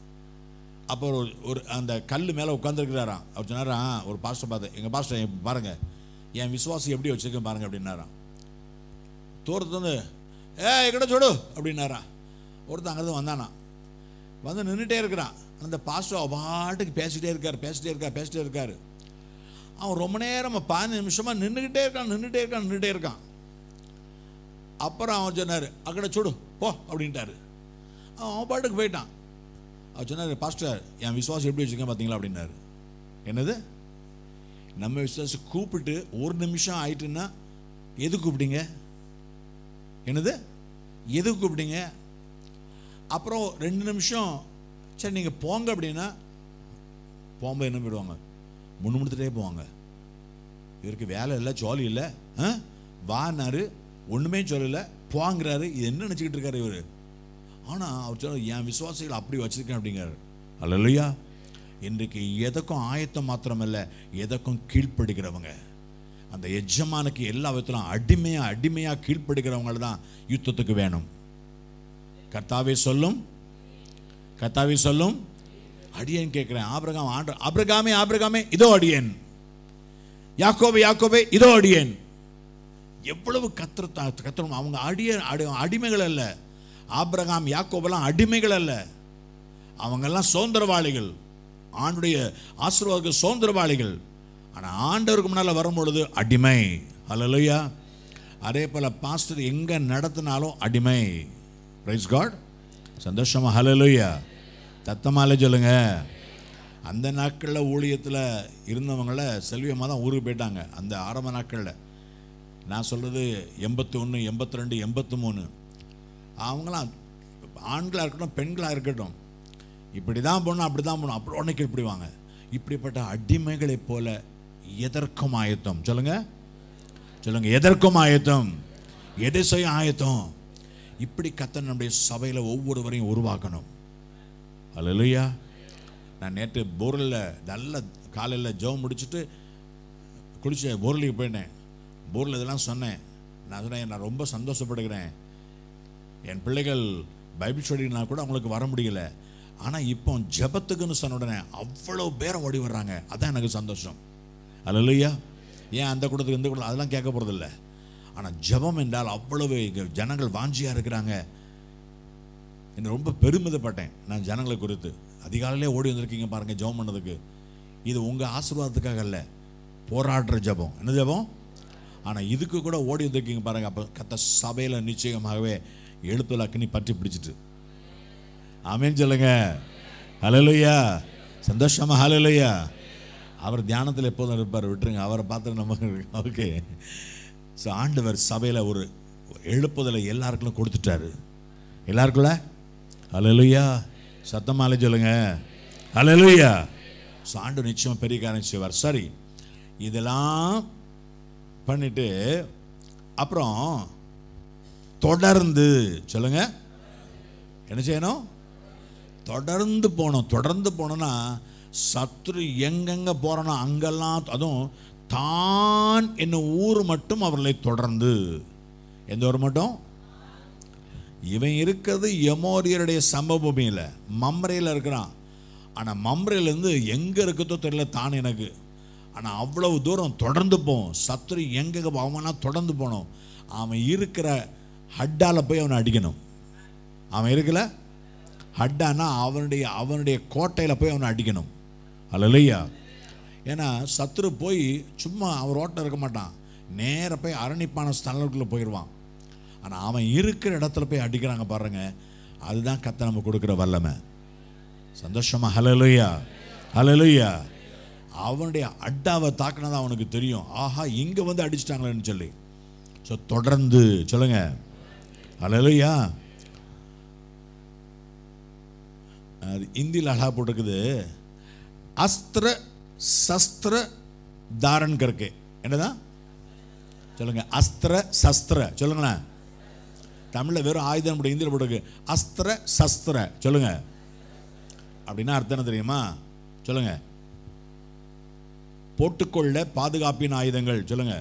அப்போ ஒரு ஒரு அந்த கல் மேலே உட்காந்துருக்கிறாராம் அவர் சொன்னாராம் ஒரு பாஸ்டர் பார்த்து எங்கள் பாஸ்டர் என் பாருங்க என் விசுவாசம் எப்படி வச்சிருக்கேன் பாருங்க அப்படின்னாராம் தூரத்து வந்து ஏ எங்கட சொடு அப்படின்னாராம் ஒருத்தன் அங்கே வந்தானா வந்து நின்றுட்டே இருக்கிறான் அந்த பாஸ்டர் அவ பாட்டுக்கு பேசிட்டே இருக்கார் பேசிட்டே இருக்கார் பேசிட்டே இருக்காரு அவன் ரொம்ப நேரம் பதினஞ்சு நிமிஷமா நின்றுக்கிட்டே இருக்கான் நின்றுட்டே இருக்கான் நின்றுட்டே இருக்கான் அப்புறம் அவன் சொன்னார் அக்கட சுடு போ அப்படின்ட்டாரு அவன் அவன் பாட்டுக்கு போயிட்டான் அவர் சொன்னார் பாஸ்டர் என் விசுவாசம் எப்படி வச்சுருக்கேன் பார்த்தீங்களா அப்படின்னாரு என்னது நம்ம விசுவாசம் கூப்பிட்டு ஒரு நிமிஷம் ஆயிட்டுன்னா எது கூப்பிட்டீங்க என்னது எது கூப்பிட்டீங்க அப்புறம் ரெண்டு நிமிஷம் சரி நீங்கள் போங்க அப்படின்னா போகும்போது என்ன போயிடுவாங்க முணுமுணுத்துட்டே போவாங்க இவருக்கு வேலை இல்லை ஜோலி இல்லை ஆ வானாரு ஒன்றுமே சொல்லலை போங்கிறாரு இது என்ன நினச்சிக்கிட்டு இருக்காரு இவர் ஆனால் அவர் சொல்ல என் விசுவாசிகள் அப்படி வச்சிருக்கேன் அப்படிங்கிறாரு அல்லையா இன்றைக்கு எதற்கும் ஆயத்தம் மாத்திரமல்ல எதற்கும் கீழ்ப்படுகிறவங்க அந்த எஜமானுக்கு எல்லா விதத்திலும் அடிமையா அடிமையா கீழ்ப்படுகிறவங்க தான் யுத்தத்துக்கு வேணும் கர்த்தாவே சொல்லும் கர்த்தாவே சொல்லும் அடியேன் கேட்கிறேன் ஆபிரகாம் ஆண்டு ஆபிரகாமே ஆபிரகாமே இதோ அடியேன் யாக்கோபே யாக்கோபே இதோ அடியேன் எவ்வளவு கத்திர கத்திரம் அவங்க அடிய அடி- அடிமைகள் அல்ல ஆபிரகாம் யாக்கோபெல்லாம் அடிமைகள் அல்ல அவங்கெல்லாம் சுதந்திரவாளிகள் ஆண்டுடைய ஆசீர்வாதத்துக்கு சுதந்திரவாளிகள் ஆனால் ஆண்டவருக்கு முன்னால் வரும்பொழுது அடிமை ஹalleluya அதே போல் பாஸ்டர் எங்கே நடத்தினாலும் அடிமை பிரைஸ் காட் சந்தோஷமா ஹalleluya தத்தமாலே சொல்லுங்க அந்த நாட்களில் ஊழியத்தில் இருந்தவங்கள செல்வியமாக தான் ஊருக்கு போயிட்டாங்க அந்த ஆரம்ப நாட்களில் நான் சொல்கிறது எண்பத்தி ஒன்று எண்பத்தி ரெண்டு எண்பத்தி மூணு அவங்களாம் ஆண்களாக இருக்கட்டும் பெண்களாக இருக்கட்டும் இப்படி தான் போகணும் அப்படி தான் போகணும் அப்படி உடனே கீழ்ப்பிடிவாங்க இப்படிப்பட்ட அடிமைகளைப் போல எதற்கும் ஆயத்தம் சொல்லுங்க சொல்லுங்க எதற்கும் ஆயத்தம் எதை செய்ய ஆயத்தம் இப்படி கத்தன் நம்முடைய சபையில் ஒவ்வொருவரையும் உருவாக்கணும் அல்லையா நான் நேற்று போரில் நல்ல காலையில் ஜெபம் முடிச்சுட்டு குளிச்ச போர்லிக்கு போயிட்டேன் போரில் இதெல்லாம் சொன்னேன் நான் சொன்னேன் நான் ரொம்ப சந்தோஷப்படுகிறேன் என் பிள்ளைகள் பைபிள் ஸ்டடினா கூட அவங்களுக்கு வர முடியல ஆனால் இப்போ ஜெபத்துக்குன்னு சொன்ன உடனே அவ்வளோ பேரை ஓடி வர்றாங்க அதான் எனக்கு சந்தோஷம் அல்லையா ஏன் அந்த கூட்டத்துக்கு இந்த கூட்டம் அதெல்லாம் கேட்க போகிறதில்ல ஆனால் ஜெபம் என்றால் அவ்வளவு இங்க ஜனங்கள் வாஞ்சியாக இருக்கிறாங்க என்ன ரொம்ப பெருமிதப்பட்டேன் நான் ஜனங்களை குறித்து அதிகாலையிலே ஓடி வந்திருக்கீங்க பாருங்க ஜெபம் பண்ணதுக்கு இது உங்கள் ஆசீர்வாதத்துக்காக அல்ல போராடுற ஜெபம் என்ன ஜெபம் ஆனால் இதுக்கு கூட ஓடி வந்திருக்கீங்க பாருங்க அப்போ கத்த சபையில் நிச்சயமாகவே எழுத்துல அக்னி பற்றி பிடிச்சிட்டு ஆமேன்னு சொல்லுங்க ஹalleluya சந்தோஷமா ஹalleluya அவர் தியானத்தில் எப்போதும் இருப்பார் விட்டுருங்க அவரை பார்த்து நம்ம ஓகே ஸோ ஆண்டவர் சபையில் ஒரு எழுப்புதலை எல்லாருக்கும் கொடுத்துட்டாரு எல்லாருக்குள்ள ஹalleluya சத்தமாலே சொல்லுங்க ஹalleluya ஸோ ஆண்டு நிச்சயம் பெரிய காரியம் செய்வார் சரி இதெல்லாம் பண்ணிட்டு அப்புறம் தொடர்ந்து சொல்லுங்க என்ன செய்யணும் தொடர்ந்து போகணும் தொடர்ந்து போனோம்னா சத்ரு எங்கெங்க போறனோ அங்கெல்லாம் அதுவும் தான் என்னும் ஊர் மட்டும் அவர்களை தொடர்ந்து எந்த ஊர் மட்டும் இவன் இருக்கிறது எமோரியருடைய சம்பவபூமியில் மம்ரையில் இருக்கிறான் ஆனால் மம்ரையிலேருந்து எங்கே இருக்குதோ தெரியல தான் எனக்கு ஆனால் அவ்வளவு தூரம் தொடர்ந்து போவோம் சத்ரு எங்கே அவனா தொடர்ந்து போனோம் அவன் இருக்கிற ஹட்டால போய் அவனை அடிக்கணும் அவன் இருக்கல ஹட்டானா அவனுடைய அவனுடைய கோட்டையில் போய் அவனை அடிக்கணும் அல்லையா ஏன்னா சத்ரு போய் சும்மா அவன் ரோட்டில் இருக்க மாட்டான் நேரா போய் அரணிப்பான ஸ்தலத்துக்குள்ளே போயிடுவான் ஆனால் அவன் இருக்கிற இடத்துல போய் அடிக்கிறாங்க பாருங்க அதுதான் கத்த நம்ம கொடுக்குற வல்லமை சந்தோஷமா ஹலலுயா ஹலலுயா அவனுடைய அட்டாவை தாக்குனது அவனுக்கு தெரியும் ஆஹா இங்கே வந்து அடிச்சிட்டாங்களேன்னு சொல்லி ஸோ தொடர்ந்து சொல்லுங்க ஹலலுயா அது இந்தியில் அழகா போட்டிருக்குது அஸ்திர சஸ்திர தாரன் கற்கே என்னதான் சொல்லுங்க அஸ்திர சஸ்திர சொல்லுங்களேன் தமிழில் வெறும் ஆயுதம் போட்டு இந்தியில் போட்டுருக்கு அஸ்திர சஸ்திர சொல்லுங்க அப்படின்னா அர்த்தம் என்ன தெரியுமா சொல்லுங்க போட்டுக்கொள்ள பாதுகாப்பின் ஆயுதங்கள் சொல்லுங்க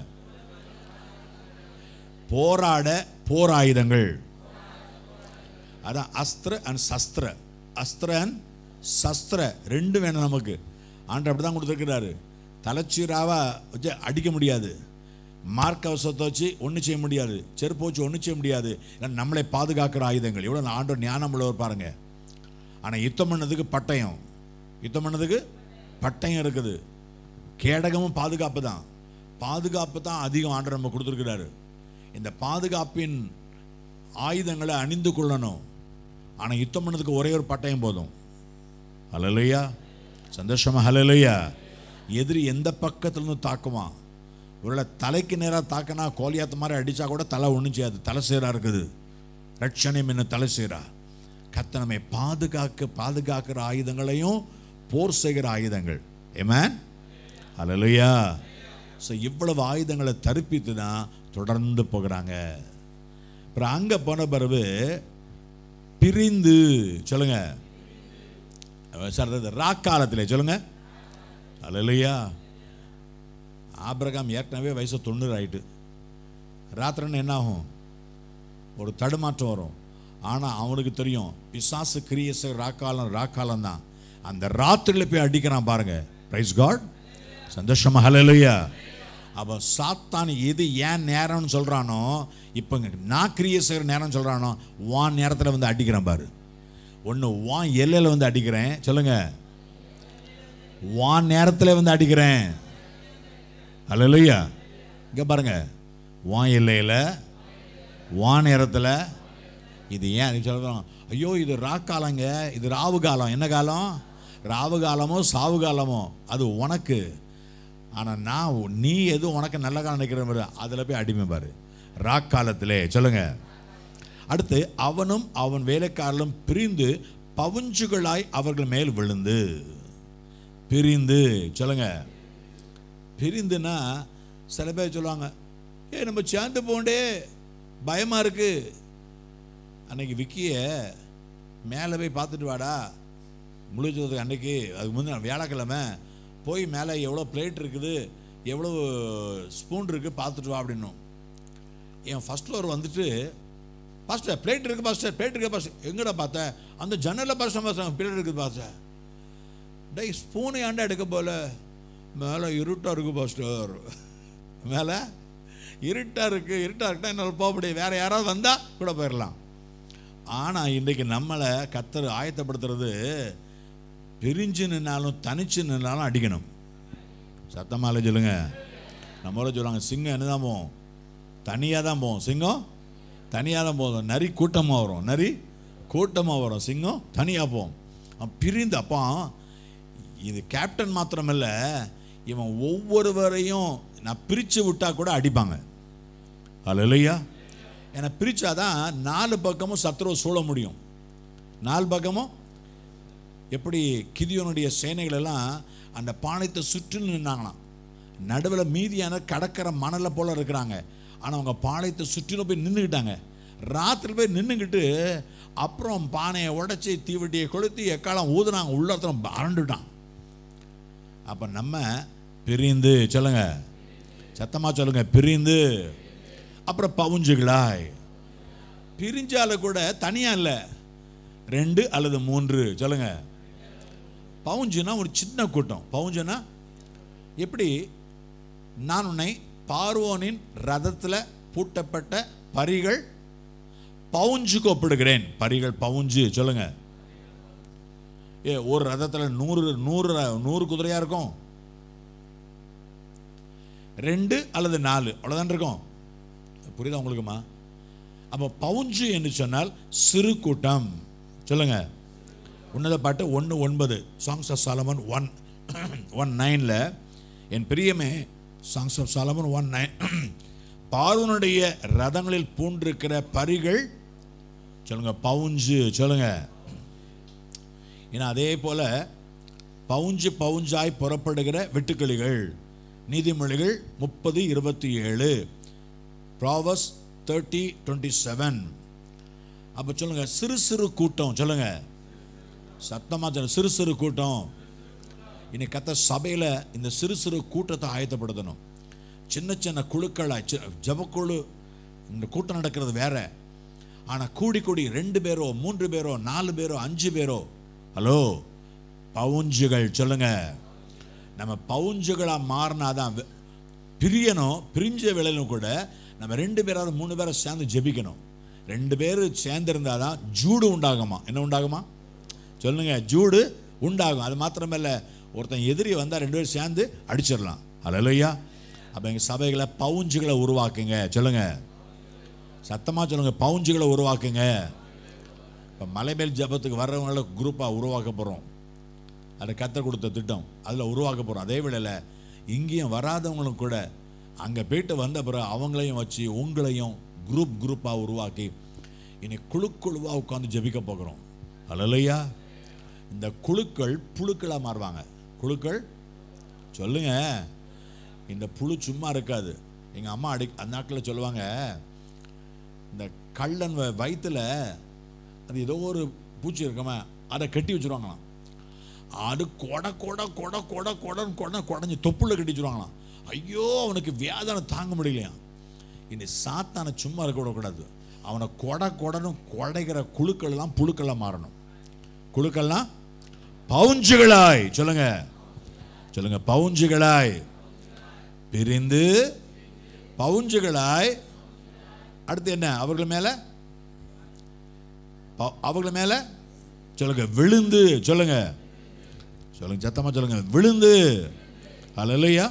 போராட போர் ஆயுதங்கள் அதான் அஸ்திர அண்ட் சஸ்திர அஸ்திர அண்ட் சஸ்திர ரெண்டு வேணும் நமக்கு ஆண்டு அப்படி தான் கொடுத்துருக்கிறாரு தலைச்சீராவா வச்சு அடிக்க முடியாது மார்க் அவசரத்தை வச்சு ஒன்றும் செய்ய முடியாது செருப்பு வச்சு ஒன்றும் செய்ய முடியாது ஏன்னா நம்மளை பாதுகாக்கிற ஆயுதங்கள் எவ்வளோ ஆண்டோர் ஞானம் உள்ளவர் பாருங்க ஆனால் யுத்தம் பண்ணதுக்கு பட்டயம் யுத்தம் பண்ணதுக்கு பட்டயம் இருக்குது கேடகமும் பாதுகாப்பு தான் பாதுகாப்பு தான் அதிகம் ஆண்டர் நம்ம கொடுத்துருக்கிறாரு இந்த பாதுகாப்பின் ஆயுதங்களை அணிந்து கொள்ளணும் ஆனால் யுத்தம் பண்ணதுக்கு ஒரே ஒரு பட்டயம் போதும் ஹலலையா சந்தோஷமா ஹலலையா எதிரி எந்த பக்கத்துல இருந்து தாக்குவான் ஒருவேளை தலைக்கு நேராக தாக்கினா கோலியாத்த மாதிரி அடித்தா கூட தலை ஒன்றும் செய்யாது தலை சேராக இருக்குது ரட்சணம் என்ன தலை சேரா கத்த நம்மை பாதுகாக்க பாதுகாக்கிற ஆயுதங்களையும் போர் செய்கிற ஆயுதங்கள் ஏமேன் ஹalleluya ஸோ இவ்வளவு ஆயுதங்களை தரிப்பித்து தான் தொடர்ந்து போகிறாங்க அப்புறம் அங்கே போன பிறகு பிரிந்து சொல்லுங்க சார் ராக்காலத்திலே சொல்லுங்க ஹalleluya ஆபிரகாம் ஏற்கனவே வயசு தொண்ணூறு ஆயிட்டு ராத்திரன்னு என்ன ஆகும் ஒரு தடுமாற்றம் வரும் ஆனால் அவனுக்கு தெரியும் பிசாசு கிரியஸ் ராக்காலம் ராக்காலம் தான் அந்த ராத்திரியில் போய் அடிக்கிறான் பாருங்க பிரைஸ் காட் சந்தோஷமா ஹalleluya அவன் சாத்தான் எது ஏன் நேரம்னு சொல்கிறானோ இப்போ நான் கிரியை செய்கிற நேரம் சொல்கிறானோ வான் நேரத்தில் வந்து அடிக்கிறான் பாரு ஒன்று வான் எல்லையில் வந்து அடிக்கிறேன் சொல்லுங்க வான் நேரத்தில் வந்து அடிக்கிறேன் ஹalleluya இங்கே பாருங்க வான் எல்லையில் வான் நேரத்தில் இது ஏன் சொல்கிறோம் ஐயோ இது ராக்காலங்க இது ராவு காலம் என்ன காலம் ராவு காலமோ சாவு காலமோ அது உனக்கு ஆனால் நான் உ- நீ எது உனக்கு நல்ல காலம் நினைக்கிற மாதிரி அதில் போய் அடிமை பாரு ராக்காலத்திலே சொல்லுங்க அடுத்து அவனும் அவன் வேலைக்காரலும் பிரிந்து பவுஞ்சுகளாய் அவர்கள் மேல் விழுந்து பிரிந்து சொல்லுங்க பிரிந்துன்னா சில பேர் சொல்லுவாங்க ஏ நம்ம சேர்ந்து போண்டே பயமா இருக்கு அன்னைக்கு விக்கிய மேலே போய் பார்த்துட்டு வாடா முழுச்சதுக்கு அன்னைக்கு அதுக்கு முந்தின வியாழக்கிழமை போய் மேலே எவ்வளோ பிளேட் இருக்குது எவ்வளோ ஸ்பூன் இருக்குது பார்த்துட்டு வா அப்படின்னும் என் ஃபர்ஸ்ட் ஃப்ளோர் வந்துட்டு பாஸ்டர் பிளேட் இருக்குது பாஸ்டர் பிளேட் இருக்குது பாஸ்டர் எங்கடா பார்த்தேன் அந்த ஜன்னலில் பாஸ்டர் பாஸ்டர் பிளேட் இருக்குது பாஸ்டர் டேய் ஸ்பூனை ஆண்டா எடுக்க போல மேலே இருட்டாக இருக்கு பாஸ்டர் மேலே இருட்டாக இருக்கு இருட்டாக இருக்குன்னா என்னால் போக முடியும் வேற யாராவது வந்தால் கூட போயிடலாம் ஆனால் இன்றைக்கு நம்மளை கத்தர் ஆயத்தப்படுத்துறது பிரிஞ்சு நின்னாலும் தனிச்சு நின்னாலும் அடிக்கணும் சத்தமால சொல்லுங்க நம்ம ஊர்ல சொல்லுவாங்க சிங்கம் என்னதான் போகும் தனியாக தான் போகும் சிங்கம் தனியாக தான் போகும் நரி கூட்டமாக வரும் நரி கூட்டமாக வரும் சிங்கம் தனியாக போகும் அவன் பிரிந்து அப்போ இது கேப்டன் மாத்திரமல்ல இவன் ஒவ்வொருவரையும் நான் பிரித்து விட்டா கூட அடிப்பாங்க அல்லையா ஏன்னா பிரிச்சாதான் நாலு பக்கமும் சத்ருவை சூழ முடியும் நாலு பக்கமும் எப்படி கிதியோனுடைய சேனைகள் எல்லாம் அந்த பாளையத்தை சுற்றி நின்னாங்களாம் நடுவில் மீதியான கடற்கரை மணலை போல இருக்கிறாங்க ஆனால் அவங்க பாளையத்தை சுற்றிலும் போய் நின்றுக்கிட்டாங்க ராத்திரி போய் நின்றுக்கிட்டு அப்புறம் பானையை உடைச்சி தீவட்டியை கொளுத்தி எக்காலம் ஊதுனாங்க உள்ளத்தனம் அரண்டுட்டான் அப்போ நம்ம பிரிந்து சொல்லுங்க சத்தமாக சொல்லுங்க பிரிந்து அப்புறம் பவுஞ்சுகளாய் பிரிஞ்சால கூட தனியாக இல்லை ரெண்டு அல்லது மூன்று சொல்லுங்க பவுஞ்சுனா ஒரு சின்ன கூட்டம் பவுஞ்சுனா எப்படி நான் உன்னை பார்வோனின் ரதத்தில் பூட்டப்பட்ட பரிகள் பவுஞ்சுக்கு ஒப்பிடுகிறேன் பரிகள் பவுஞ்சு சொல்லுங்க ஏ ஒரு ரதத்தில் நூறு நூறு ர- நூறு குதிரையா இருக்கும் ரெண்டு அல்லது நாலு அவ்வளோதான் இருக்கும் புரியுதா உங்களுக்குமா அப்போ பவுஞ்சு என்று சொன்னால் சிறு கூட்டம் சொல்லுங்க உன்னத பாட்டு ஒன்று ஒன்பது Songs of Solomon one one நைனில் என் பிரியமே Songs of Solomon one nine பார்வனுடைய ரதங்களில் பூண்டிருக்கிற பரிகள் சொல்லுங்க பவுஞ்சு சொல்லுங்க ஏன்னா அதே போல பவுஞ்சு பவுஞ்சாய் புறப்படுகிற வெட்டுக்கிளிகள் நீதிமொழிகள் முப்பது இருபத்தி ஏழு ப்ராவர்ஸ் தேர்ட்டி டுவெண்ட்டி செவன் அப்போ சொல்லுங்க சிறு சிறு கூட்டம் சொல்லுங்க சத்தமா சொல்லுங்க சிறு சிறு கூட்டம் இன்னைக்கு கத்த சபையில் இந்த சிறு சிறு கூட்டத்தை ஆயத்தப்படுத்தணும் சின்ன சின்ன குழுக்களை சி- ஜெபக்குழு இந்த கூட்டம் நடக்கிறது வேற ஆனால் கூடி கூடி ரெண்டு பேரோ மூன்று பேரோ நாலு பேரோ அஞ்சு பேரோ ஹலோ பவுஞ்சுகள் சொல்லுங்க நம்ம பவுஞ்சுகளாக மாறினாதான் வெ- பிரியணும் பிரிஞ்ச வேலையிலும் கூட நம்ம ரெண்டு பேராவது மூணு பேரை சேர்ந்து ஜெபிக்கணும் ரெண்டு பேர் சேர்ந்திருந்தாதான் தான் ஜூடு உண்டாகுமா என்ன உண்டாகுமா சொல்லுங்க ஜூடு உண்டாகும் அது மாத்திரமல்ல ஒருத்தன் எதிரி வந்தால் ரெண்டு பேரும் சேர்ந்து அடிச்சிடலாம் ஹalleluya அப்போ எங்கள் சபைகளை பவுஞ்சுகளை உருவாக்குங்க சொல்லுங்க சத்தமாக சொல்லுங்க பவுஞ்சுகளை உருவாக்குங்க இப்போ மலைமேல் ஜபத்துக்கு வர்றவங்கள குரூப்பாக உருவாக்க போகிறோம் அது கத்த கொடுத்த திட்டம் அதில் உருவாக்க போகிறோம் அதே வேளையில் இங்கேயும் வராதவங்களும் கூட அங்கே போயிட்டு வந்த பிறகு அவங்களையும் வச்சு உங்களையும் குரூப் குரூப்பாக உருவாக்கி இனி குழு குழுவாக உட்காந்து ஜெபிக்க போகிறோம் அல்லையா இந்த குழுக்கள் புழுக்களாக மாறுவாங்க குழுக்கள் சொல்லுங்க இந்த புழு சும்மா இருக்காது எங்கள் அம்மா அடி அந்த நாட்களில் சொல்லுவாங்க இந்த கள்ளன் வ- வயித்துல அது ஏதோ ஒரு பூச்சி இருக்கமா அதை கட்டி வச்சிருவாங்களாம் அது கொடை கொடை கொடை கொடை கொடன்னு கொடை குடஞ்சி தொப்புள்ள கட்டி வச்சிருவாங்களாம் ஐயோ அவனுக்கு வேதனை தாங்க முடியலையாம் இனி சாத்தானை சும்மா இருக்க விடக்கூடாது அவனை கொடை கொடனும் கொடைகிற குழுக்கள்லாம் புழுக்கள்லாம் மாறணும் குழுக்கள்லாம் பவுஞ்சுகளாய் சொல்லுங்க சொல்லுங்க பவுஞ்சுகளாய் பிரிந்து பவுஞ்சுகளாய் அடுத்து என்ன அவர்கள் மேல ப- அவர்கள் மேல சொல்லுங்க விழுந்து சொல்லுங்க சொல்லுங்க சத்தமா சொல்லுங்க விழுந்து அல்லையா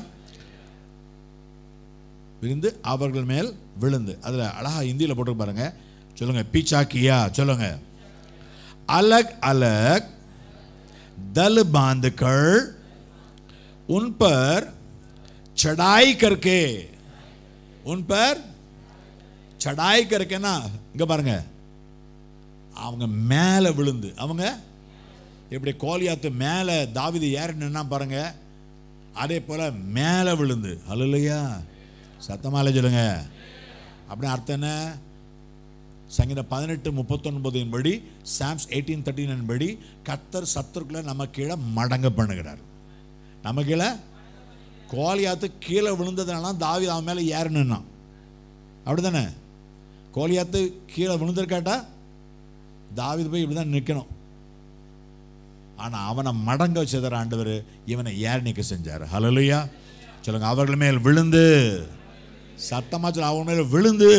விழுந்து அவர்கள் மேல் விழுந்து அதுல அழகா இந்தியில போட்டு பாருங்க சொல்லுங்க பீச்சாக்கியா சொல்லுங்க अलग अलग दल बांधकर उन पर चढ़ाई करके उन पर चढ़ाई करके ना இங்க பாருங்க அவங்க மேலே விழுந்து அவங்க இப்படி கோலியாத்து மேலே தாவிது ஏறினா பாருங்க அதே போல மேலே விழுந்து அல்லையா சத்தமால சொல்லுங்க அப்படின்னு அர்த்தம் என்ன சங்கீதம் பதினெட்டு முப்பத்தொன்பதின் படி சாம்ஸ் எயிட்டீன் தேர்ட்டின் படி கத்தர் சத்துருக்குள்ள நம்ம கீழே மடங்க பண்ணுகிறார் நம்ம கீழே கோலியாத்து கீழே விழுந்ததுனால தாவி அவன் மேலே ஏறணுன்னா அப்படிதானே கோலியாத்து கீழே விழுந்திருக்காட்டா தாவிது போய் இப்படி தான் நிற்கணும் ஆனால் அவனை மடங்க வச்சதார் ஆண்டவர் இவனை ஏர் நிற்க செஞ்சார் ஹலலுயா சொல்லுங்க அவர்கள் மேல் விழுந்து சத்தமா சொல்ல அவன் மேல் விழுந்து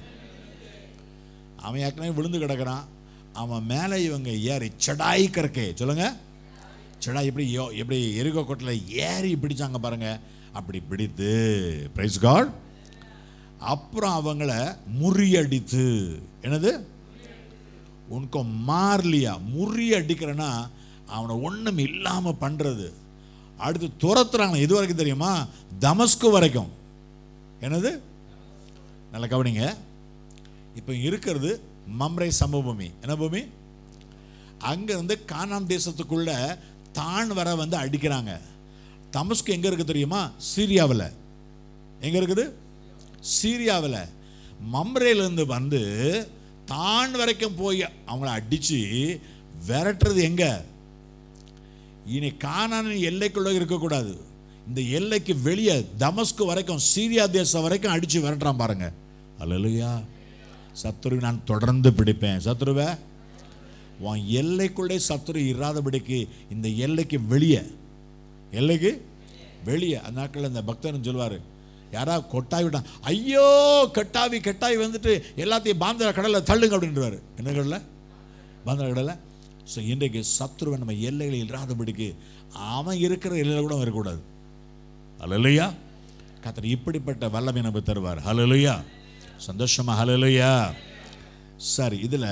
அவன் ஏற்கனவே விழுந்து கிடக்குறான் அவன் மேலே இவங்க ஏறி சடாய் கறக்கே சொல்லுங்க சடாய் எப்படி யோ எப்படி எரிகோ கோட்டில் ஏறி பிடிச்சாங்க பாருங்க அப்படி பிடித்து பிரைஸ் காட் அப்புறம் அவங்கள முறியடித்து என்னது உனக்கு மார்லியா முறியடிக்கிறேன்னா அவனை ஒன்றும் இல்லாமல் பண்ணுறது அடுத்து துரத்துறாங்க எது வரைக்கும் தெரியுமா தமஸ்கு வரைக்கும் என்னது நல்ல கவனிங்க இப்போ இருக்கிறது மம்ரை சமபூமி என்ன பூமி அங்கேருந்து கானான் தேசத்துக்குள்ள தான் வர வந்து அடிக்கிறாங்க தமஸ்கு எங்கே இருக்கு தெரியுமா சீரியாவில் எங்கே இருக்குது சீரியாவில் மம்ரேலேருந்து வந்து தான் வரைக்கும் போய் அவங்கள அடித்து விரட்டுறது எங்கே இனி கானான் எல்லைக்குள்ள இருக்கக்கூடாது இந்த எல்லைக்கு வெளியே தமஸ்கு வரைக்கும் சீரியா தேசம் வரைக்கும் அடிச்சு விரட்டுறான் பாருங்க அல்லையா சத்துருவை நான் தொடர்ந்து பிடிப்பேன் சத்துருவை உன் எல்லைக்குள்ளே சத்துரு இராதபடிக்கு இந்த எல்லைக்கு வெளியே எல்லைக்கு வெளியே அந்த நாட்களில் இந்த பக்தன் சொல்லுவார் யாராவது கொட்டாவி விட்டான் ஐயோ கட்டாவி கட்டாவி வந்துட்டு எல்லாத்தையும் பாந்திர கடலில் தள்ளுங்க அப்படின்றவாரு என்ன கடலில் பாந்திர கடலில் ஸோ இன்றைக்கு சத்ருவை நம்ம எல்லைகளில் இல்லாதபடிக்கு அவன் இருக்கிற எல்லையில் கூட அவன் இருக்கக்கூடாது ஹalleluya கத்தர் இப்படிப்பட்ட வல்லமை நமக்கு தருவார் ஹalleluya சந்தோஷமா ஹalleluya சரி இதுல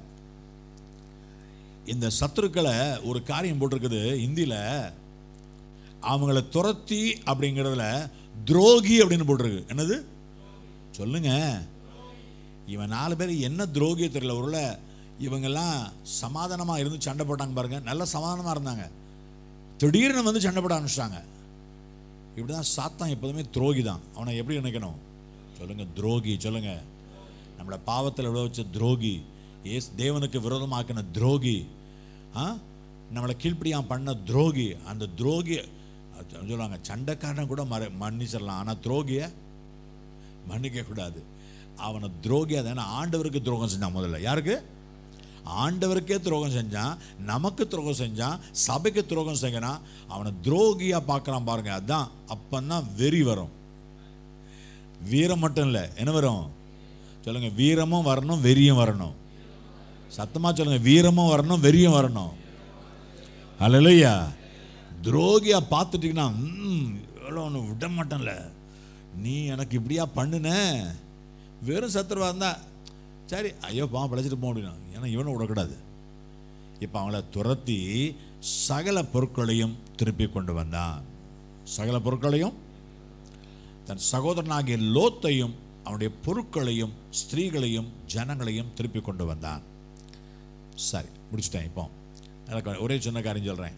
இந்த சத்துருக்களை ஒரு காரியம் போட்டிருக்குது இந்தியில அவங்கள துரத்தி அப்படிங்கிறதுல துரோகி அப்படின்னு போட்டிருக்கு என்னது சொல்லுங்க இவன் நாலு பேர் என்ன துரோகியோ தெரியல ஒருவேளை இவங்கெல்லாம் சமாதானமாக இருந்து சண்டை போட்டாங்க பாருங்க நல்ல சமாதானமாக இருந்தாங்க திடீர்னு வந்து சண்டை போட ஆரம்பிச்சிட்டாங்க இப்படி தான் சாத்தான் எப்போதுமே துரோகி தான் அவனை எப்படி நினைக்கணும் சொல்லுங்க துரோகி சொல்லுங்க நம்மளை பாவத்தில் விட வச்ச துரோகி ஏஸ் தேவனுக்கு விரோதமாக்கின துரோகி ஆ நம்மளை கீழ்ப்படியாம பண்ண துரோகி அந்த துரோகி அது சொல்லுவாங்க சண்டைக்காரனை கூட மற மன்னிச்சிடலாம் ஆனால் துரோகியை மன்னிக்க கூடாது அவனை துரோகி அதை ஆண்டவருக்கு துரோகம் செஞ்சான் முதல்ல யாருக்கு ஆண்டவருக்கே துரோகம் செஞ்சான் நமக்கு துரோகம் செஞ்சான் சபைக்கு துரோகம் செய்யறான் அவனை துரோகியா பார்க்கறான் பாருங்க அதான் அப்பந்தான் வெறி வரும் வீரம் மட்டும் இல்லை என்ன வரும் சொல்லுங்க வீரமும் வரணும் வெறியும் வரணும் சத்தமா சொல்லுங்க வீரமும் வரணும் வெறியும் வரணும் அல்லையா துரோகியா பார்த்துட்டீங்கன்னா ம் எவ்வளோ ஒன்று விட மாட்டேன்ல நீ எனக்கு இப்படியா பண்ணுன வெறும் சத்துருவா இருந்தா சரி ஐயோ பாவம் பிழைச்சிட்டு போக முடியும் ஏன்னா இவனை விடக்கூடாது இப்போ அவங்கள துரத்தி சகல பொருட்களையும் திருப்பி கொண்டு வந்தான் சகல பொருட்களையும் தன் சகோதரனாகிய லோத்தையும் அவனுடைய பொருட்களையும் ஸ்திரீகளையும் ஜனங்களையும் திருப்பி கொண்டு வந்தான் சரி முடிச்சிட்டேன் இப்போ எனக்கு ஒரே சின்ன காரியம் சொல்கிறேன்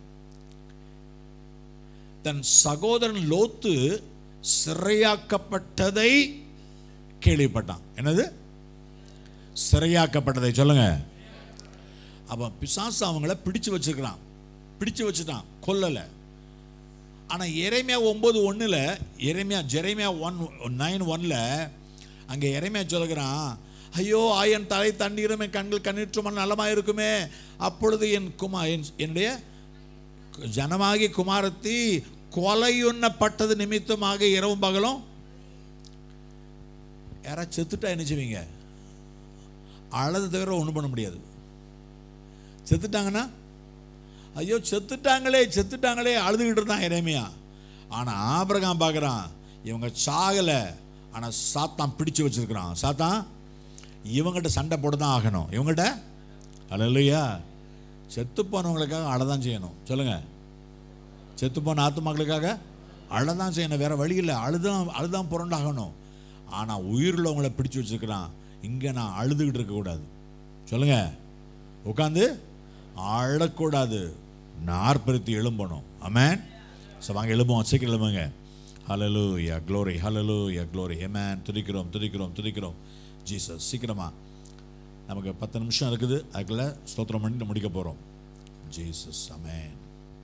தன் சகோதரன் லோத்து சிறையாக்கப்பட்டதை கேள்விப்பட்டான் என்னது சிறையாக்கப்பட்டதை சொல்லுங்க அப்போ பிசாசு அவங்கள பிடிச்சு வச்சிருக்கிறான் பிடிச்சு வச்சுட்டான் கொல்லலை ஆனால் எரேமியா ஒம்பது ஒன்றில் எரேமியா ஜெரேமியா ஒன் நைன் ஒன்ல அங்கே எரேமியா சொல்லுகிறான் ஐயோ ஆயன் தலை தண்ணீரும் என் கண்கள் கண்ணீற்றுமான நலமாக இருக்குமே அப்பொழுது என் குமா என் என்னுடைய ஜனமாகி குமாரத்தி கொலையுண்ணப்பட்டது நிமித்தமாக இரவும் பகலும் யாராவது செத்துட்டா என்ன செய்வீங்க அழது தவிர ஒன்றும் பண்ண முடியாது செத்துட்டாங்கன்னா ஐயோ செத்துட்டாங்களே செத்துட்டாங்களே அழுதுகிட்டு இருந்தான் இறைமையா ஆனால் ஆபிரகாம் பார்க்குறான் இவங்க சாகலை ஆனால் சாத்தான் பிடிச்சு வச்சிருக்கிறான் சாத்தான் இவங்ககிட்ட சண்டை போட்டு தான் ஆகணும் இவங்ககிட்ட அல்லையா செத்து போனவங்களுக்காக அழதான் செய்யணும் சொல்லுங்க செத்து போன ஆத்துமாக்களுக்காக அழதான் செய்யணும் வேற வழி இல்லை அழுதான் அழுதான் புரண்டாகணும் ஆனால் உயிருள்ளவங்களை பிடிச்சு வச்சிருக்கிறான் இங்கே நான் அழுதுகிட்டு இருக்கக்கூடாது சொல்லுங்க உட்காந்து அழக்கூடாது நாற்பத்தி எழும்பணும் அமேன் ஸோ வாங்க எழும்புவோம் சீக்கிரம் எழும்புங்க ஹலலு யா க்ளோரி ஹலலு யா க்ளோரி ஏமேன் துதிக்கிறோம் துதிக்கிறோம் துதிக்கிறோம் ஜீசஸ் சீக்கிரமா நமக்கு பத்து நிமிஷம் இருக்குது அதுக்குள்ள ஸ்தோத்திரம் பண்ணி முடிக்க போகிறோம் Jesus amen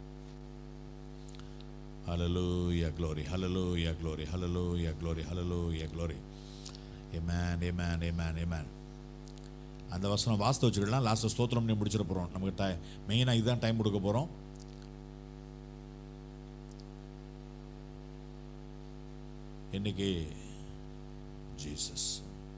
Hallelujah, glory, hallelujah, glory, hallelujah, glory, hallelujah, glory. Amen, amen, amen, amen. அந்த வசனம் வாஸ்து வச்சுக்கலாம் லாஸ்ட் ஸ்தோத்திரம் பண்ணி முடிச்சிட போகிறோம் நமக்கு டை மெயினாக இதுதான் டைம் கொடுக்க போகிறோம் இன்னைக்கு ஜீசஸ்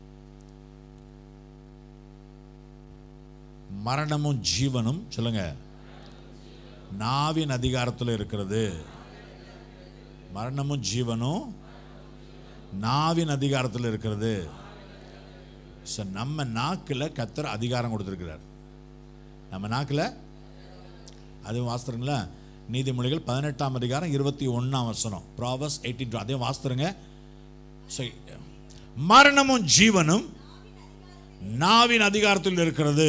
மரணமும் ஜீவனும் சொல்லுங்க நாவின் அதிகாரத்தில் இருக்கிறது மரணமும் ஜீவனும் நாவின் அதிகாரத்தில் இருக்கிறது ஸோ நம்ம நாக்கில் கத்தர் அதிகாரம் கொடுத்துருக்கிறார் நம்ம நாக்கில் அது வாஸ்துறங்களா நீதிமொழிகள் பதினெட்டாம் அதிகாரம் இருபத்தி ஒன்றாம் வசனம் ப்ராவஸ் எயிட்டீன் டூ அதையும் வாஸ்துறங்க சரி மரணமும் ஜீவனும் நாவின் அதிகாரத்தில் இருக்கிறது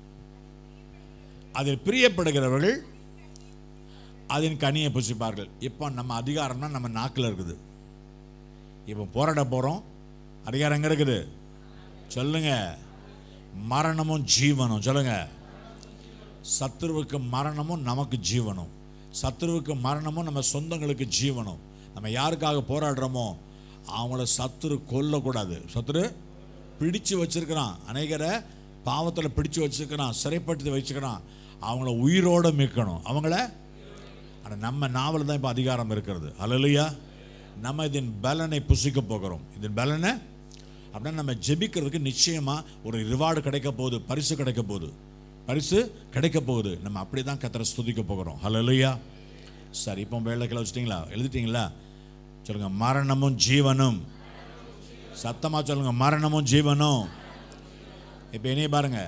அதில் பிரியப்படுகிறவர்கள் அதன் கனியை புசிப்பார்கள் இப்போ நம்ம அதிகாரம்னா நம்ம நாக்கில் இருக்குது இப்போ போராட போகிறோம் அதிகாரம் எங்கே இருக்குது சொல்லுங்க மரணமும் ஜீவனும் சொல்லுங்க சத்துருவுக்கு மரணமும் நமக்கு ஜீவனும் சத்துருவுக்கு மரணமும் நம்ம சொந்தங்களுக்கு ஜீவனும் நம்ம யாருக்காக போராடுறோமோ அவங்கள சத்துரு கொல்லக்கூடாது சத்துரு பிடிச்சு வச்சிருக்கிறான் அநேகரை பாவத்தில் பிடிச்சு வச்சிருக்கிறான் சிறைப்படுத்தி வச்சுக்கிறான் அவங்கள உயிரோட மீட்கணும் அவங்கள ஆனால் நம்ம நாவல் தான் இப்போ அதிகாரம் இருக்கிறது அல்லையா நம்ம இதன் பலனை புசிக்க போகிறோம் இதன் பலனை அப்படின்னா நம்ம ஜெபிக்கிறதுக்கு நிச்சயமாக ஒரு ரிவார்டு கிடைக்க போகுது பரிசு கிடைக்க போகுது பரிசு கிடைக்க போகுது நம்ம அப்படி தான் கத்தரை ஸ்துதிக்க போகிறோம் ஹலலுயா சரி இப்போ வேலைக்கில் வச்சிட்டிங்களா எழுதிட்டீங்களா சொல்லுங்க மரணமும் ஜீவனும் சத்தமாக சொல்லுங்க மரணமும் ஜீவனும் இப்போ இனிய பாருங்க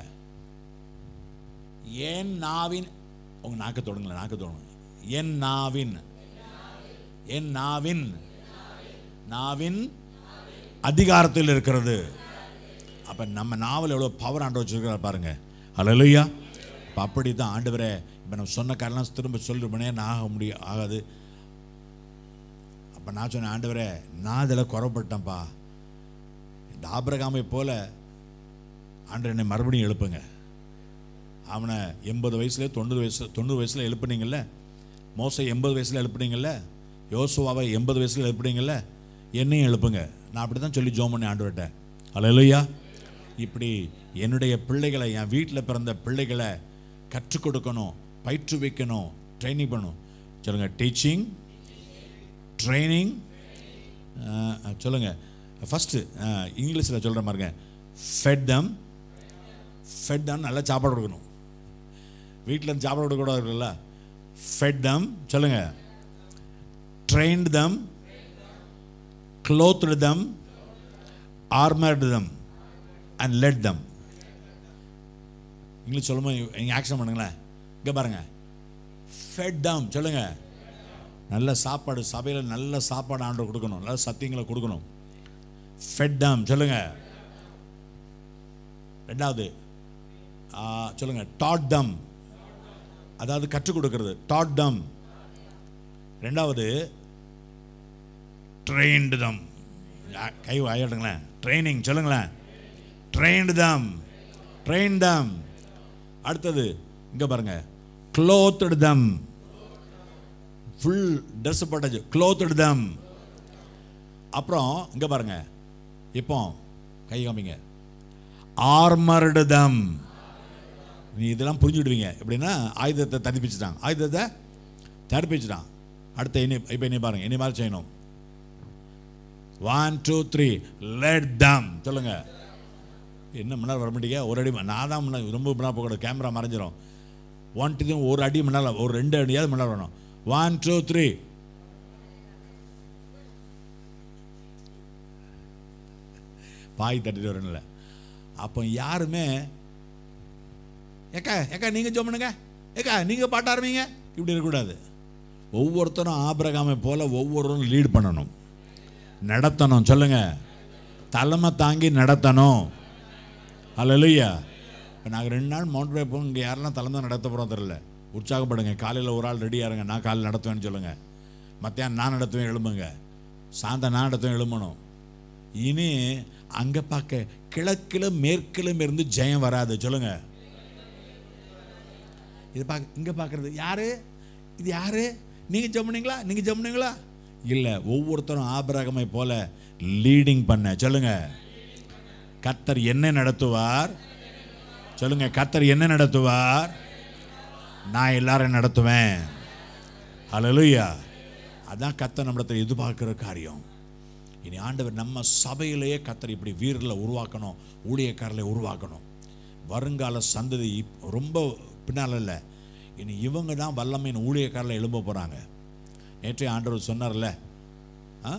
என் நாவின் உங்க நாக்க தொடங்கல நாக்க தொடங்க என் நாவின் என் நாவின் நாவின் அதிகாரத்தில் இருக்கிறது அப்ப நம்ம நாவல் எவ்வளவு பவர் ஆண்டு வச்சிருக்கிறார் பாருங்க அலலுயா இப்போ அப்படி தான் ஆண்டவரே இப்போ நம்ம சொன்ன காரணம் திரும்ப சொல்லுமனே நான் ஆக முடியும் ஆகாது அப்போ நான் சொன்னேன் ஆண்டவரே நான் இதில் குறப்பட்டேன்ப்பா இந்த ஆபிரகாமை போல ஆண்டு என்னை மறுபடியும் எழுப்புங்க அவனை எண்பது வயசுல தொண்ணூறு வயசு தொண்ணூறு வயசில் எழுப்புனீங்கல்ல மோசை எண்பது வயசில் எழுப்புனீங்கல்ல யோசுவாவை எண்பது வயசில் எழுப்புனீங்கல்ல என்னையும் எழுப்புங்க நான் அப்படி தான் சொல்லி ஜோம் பண்ணி ஆண்டு விட்டேன் அல்லையா இப்படி என்னுடைய பிள்ளைகளை என் வீட்டில் பிறந்த பிள்ளைகளை கற்றுக் கொடுக்கணும் பயிற்றுவிக்கணும் ட்ரைனிங் பண்ணணும் சொல்லுங்க டீச்சிங் ட்ரைனிங் சொல்லுங்க ஃபஸ்ட்டு இங்கிலீஷில் சொல்கிற மாதிரிங்க ஃபெட் தம் ஃபெட் தம் நல்லா சாப்பாடு கொடுக்கணும் வீட்டில் இருந்து சாப்பாடு கொடுக்க இருக்குல்ல ஃபெட் தம் சொல்லுங்க trained them clothed them armored them and led them English சொல்லும்போது நீங்கள் ஆக்ஷன் பண்ணுங்களேன் இங்கே பாருங்க ஃபெட் தம் சொல்லுங்க நல்ல சாப்பாடு சபையில் நல்ல சாப்பாடு ஆண்டு கொடுக்கணும் நல்ல சத்தியங்களை கொடுக்கணும் ஃபெட் தம் சொல்லுங்க ரெண்டாவது ஆ, சொல்லுங்க டாட் தம் அதாவது கற்றுக் கொடுக்கிறது டாட் தம் ரெண்டாவது ட்ரெயின்டு தம் கை வாயிடுங்களேன் ட்ரைனிங் சொல்லுங்களேன் ட்ரெயின்டு தம் ட்ரெயின் தம் அடுத்தது இங்கே பாருங்க க்ளோத்டு தம் ஃபுல் ட்ரெஸ் போட்டாச்சு க்ளோத்டு தம் அப்புறம் இங்கே பாருங்க இப்போ கை காமிங்க ஆர்மர்டு தம் நீ இதெல்லாம் புரிஞ்சுடுவீங்க எப்படின்னா ஆயுதத்தை தடுப்பிச்சுட்டான் ஆயுதத்தை தடுப்பிச்சுட்டான் அடுத்த இனி இப்போ இனி பாருங்க இனி மாதிரி செய்யணும் one two three led them சொல்லுங்க என்ன முன்னால் வர மாட்டீங்க ஒரு அடி நான் தான் முன்னாடி ரொம்ப முன்னால் போகக்கூடாது கேமரா மறைஞ்சிரும் ஒன் டூ ஒரு அடி முன்னால் ஒரு ரெண்டு அடியாவது முன்னால் வரணும் ஒன் டூ த்ரீ பாய் தட்டிட்டு வரணும்ல அப்போ யாருமே ஏக்கா ஏக்கா நீங்கள் ஜோம் பண்ணுங்க ஏக்கா நீங்கள் பாட்ட ஆரம்பிங்க இப்படி இருக்கக்கூடாது ஒவ்வொருத்தரும் ஆபிரகாமை போல ஒவ்வொருவரும் லீட் பண்ணணும் நடத்தணும் சொல்லுங்க தலைமை தாங்கி நடத்தணும் அல்லையா இப்போ நாங்கள் ரெண்டு நாள் மவுண்ட் ரோட் போகும் இங்கே யாரெல்லாம் தலைமை நடத்த போகிறோம் தெரியல உற்சாகப்படுங்க காலையில் ஒரு ஆள் ரெடியாக இருங்க நான் காலையில் நடத்துவேன்னு சொல்லுங்கள் மத்தியானம் நான் நடத்துவேன் எழும்புங்க சாயந்தரம் நான் நடத்துவேன் எழும்பணும் இனி அங்கே பார்க்க கிழக்கிலும் மேற்கிலும் இருந்து ஜெயம் வராது சொல்லுங்க இது பார்க்க இங்கே பார்க்குறது யாரு இது யாரு நீங்கள் ஜம்முனீங்களா நீங்கள் ஜம்முனீங்களா இல்லை ஒவ்வொருத்தரும் ஆபிரகமை போல லீடிங் பண்ண சொல்லுங்க கர்த்தர் என்ன நடத்துவார் சொல்லுங்க கர்த்தர் என்ன நடத்துவார் நான் எல்லாரும் நடத்துவேன் ஹalleluya அதான் கர்த்தர் நம்மளத்தை எதிர்பார்க்கிற காரியம் இனி ஆண்டவர் நம்ம சபையிலேயே கர்த்தர் இப்படி வீரர்களை உருவாக்கணும் ஊழியக்காரர்களை உருவாக்கணும் வருங்கால சந்ததி இப்- ரொம்ப பின்னால் இல்லை இனி இவங்க தான் வல்லமையின் ஊழியக்காரர்களை எழும்ப போகிறாங்க நேற்றைய ஆண்டவர் சொன்னார்ல ஆ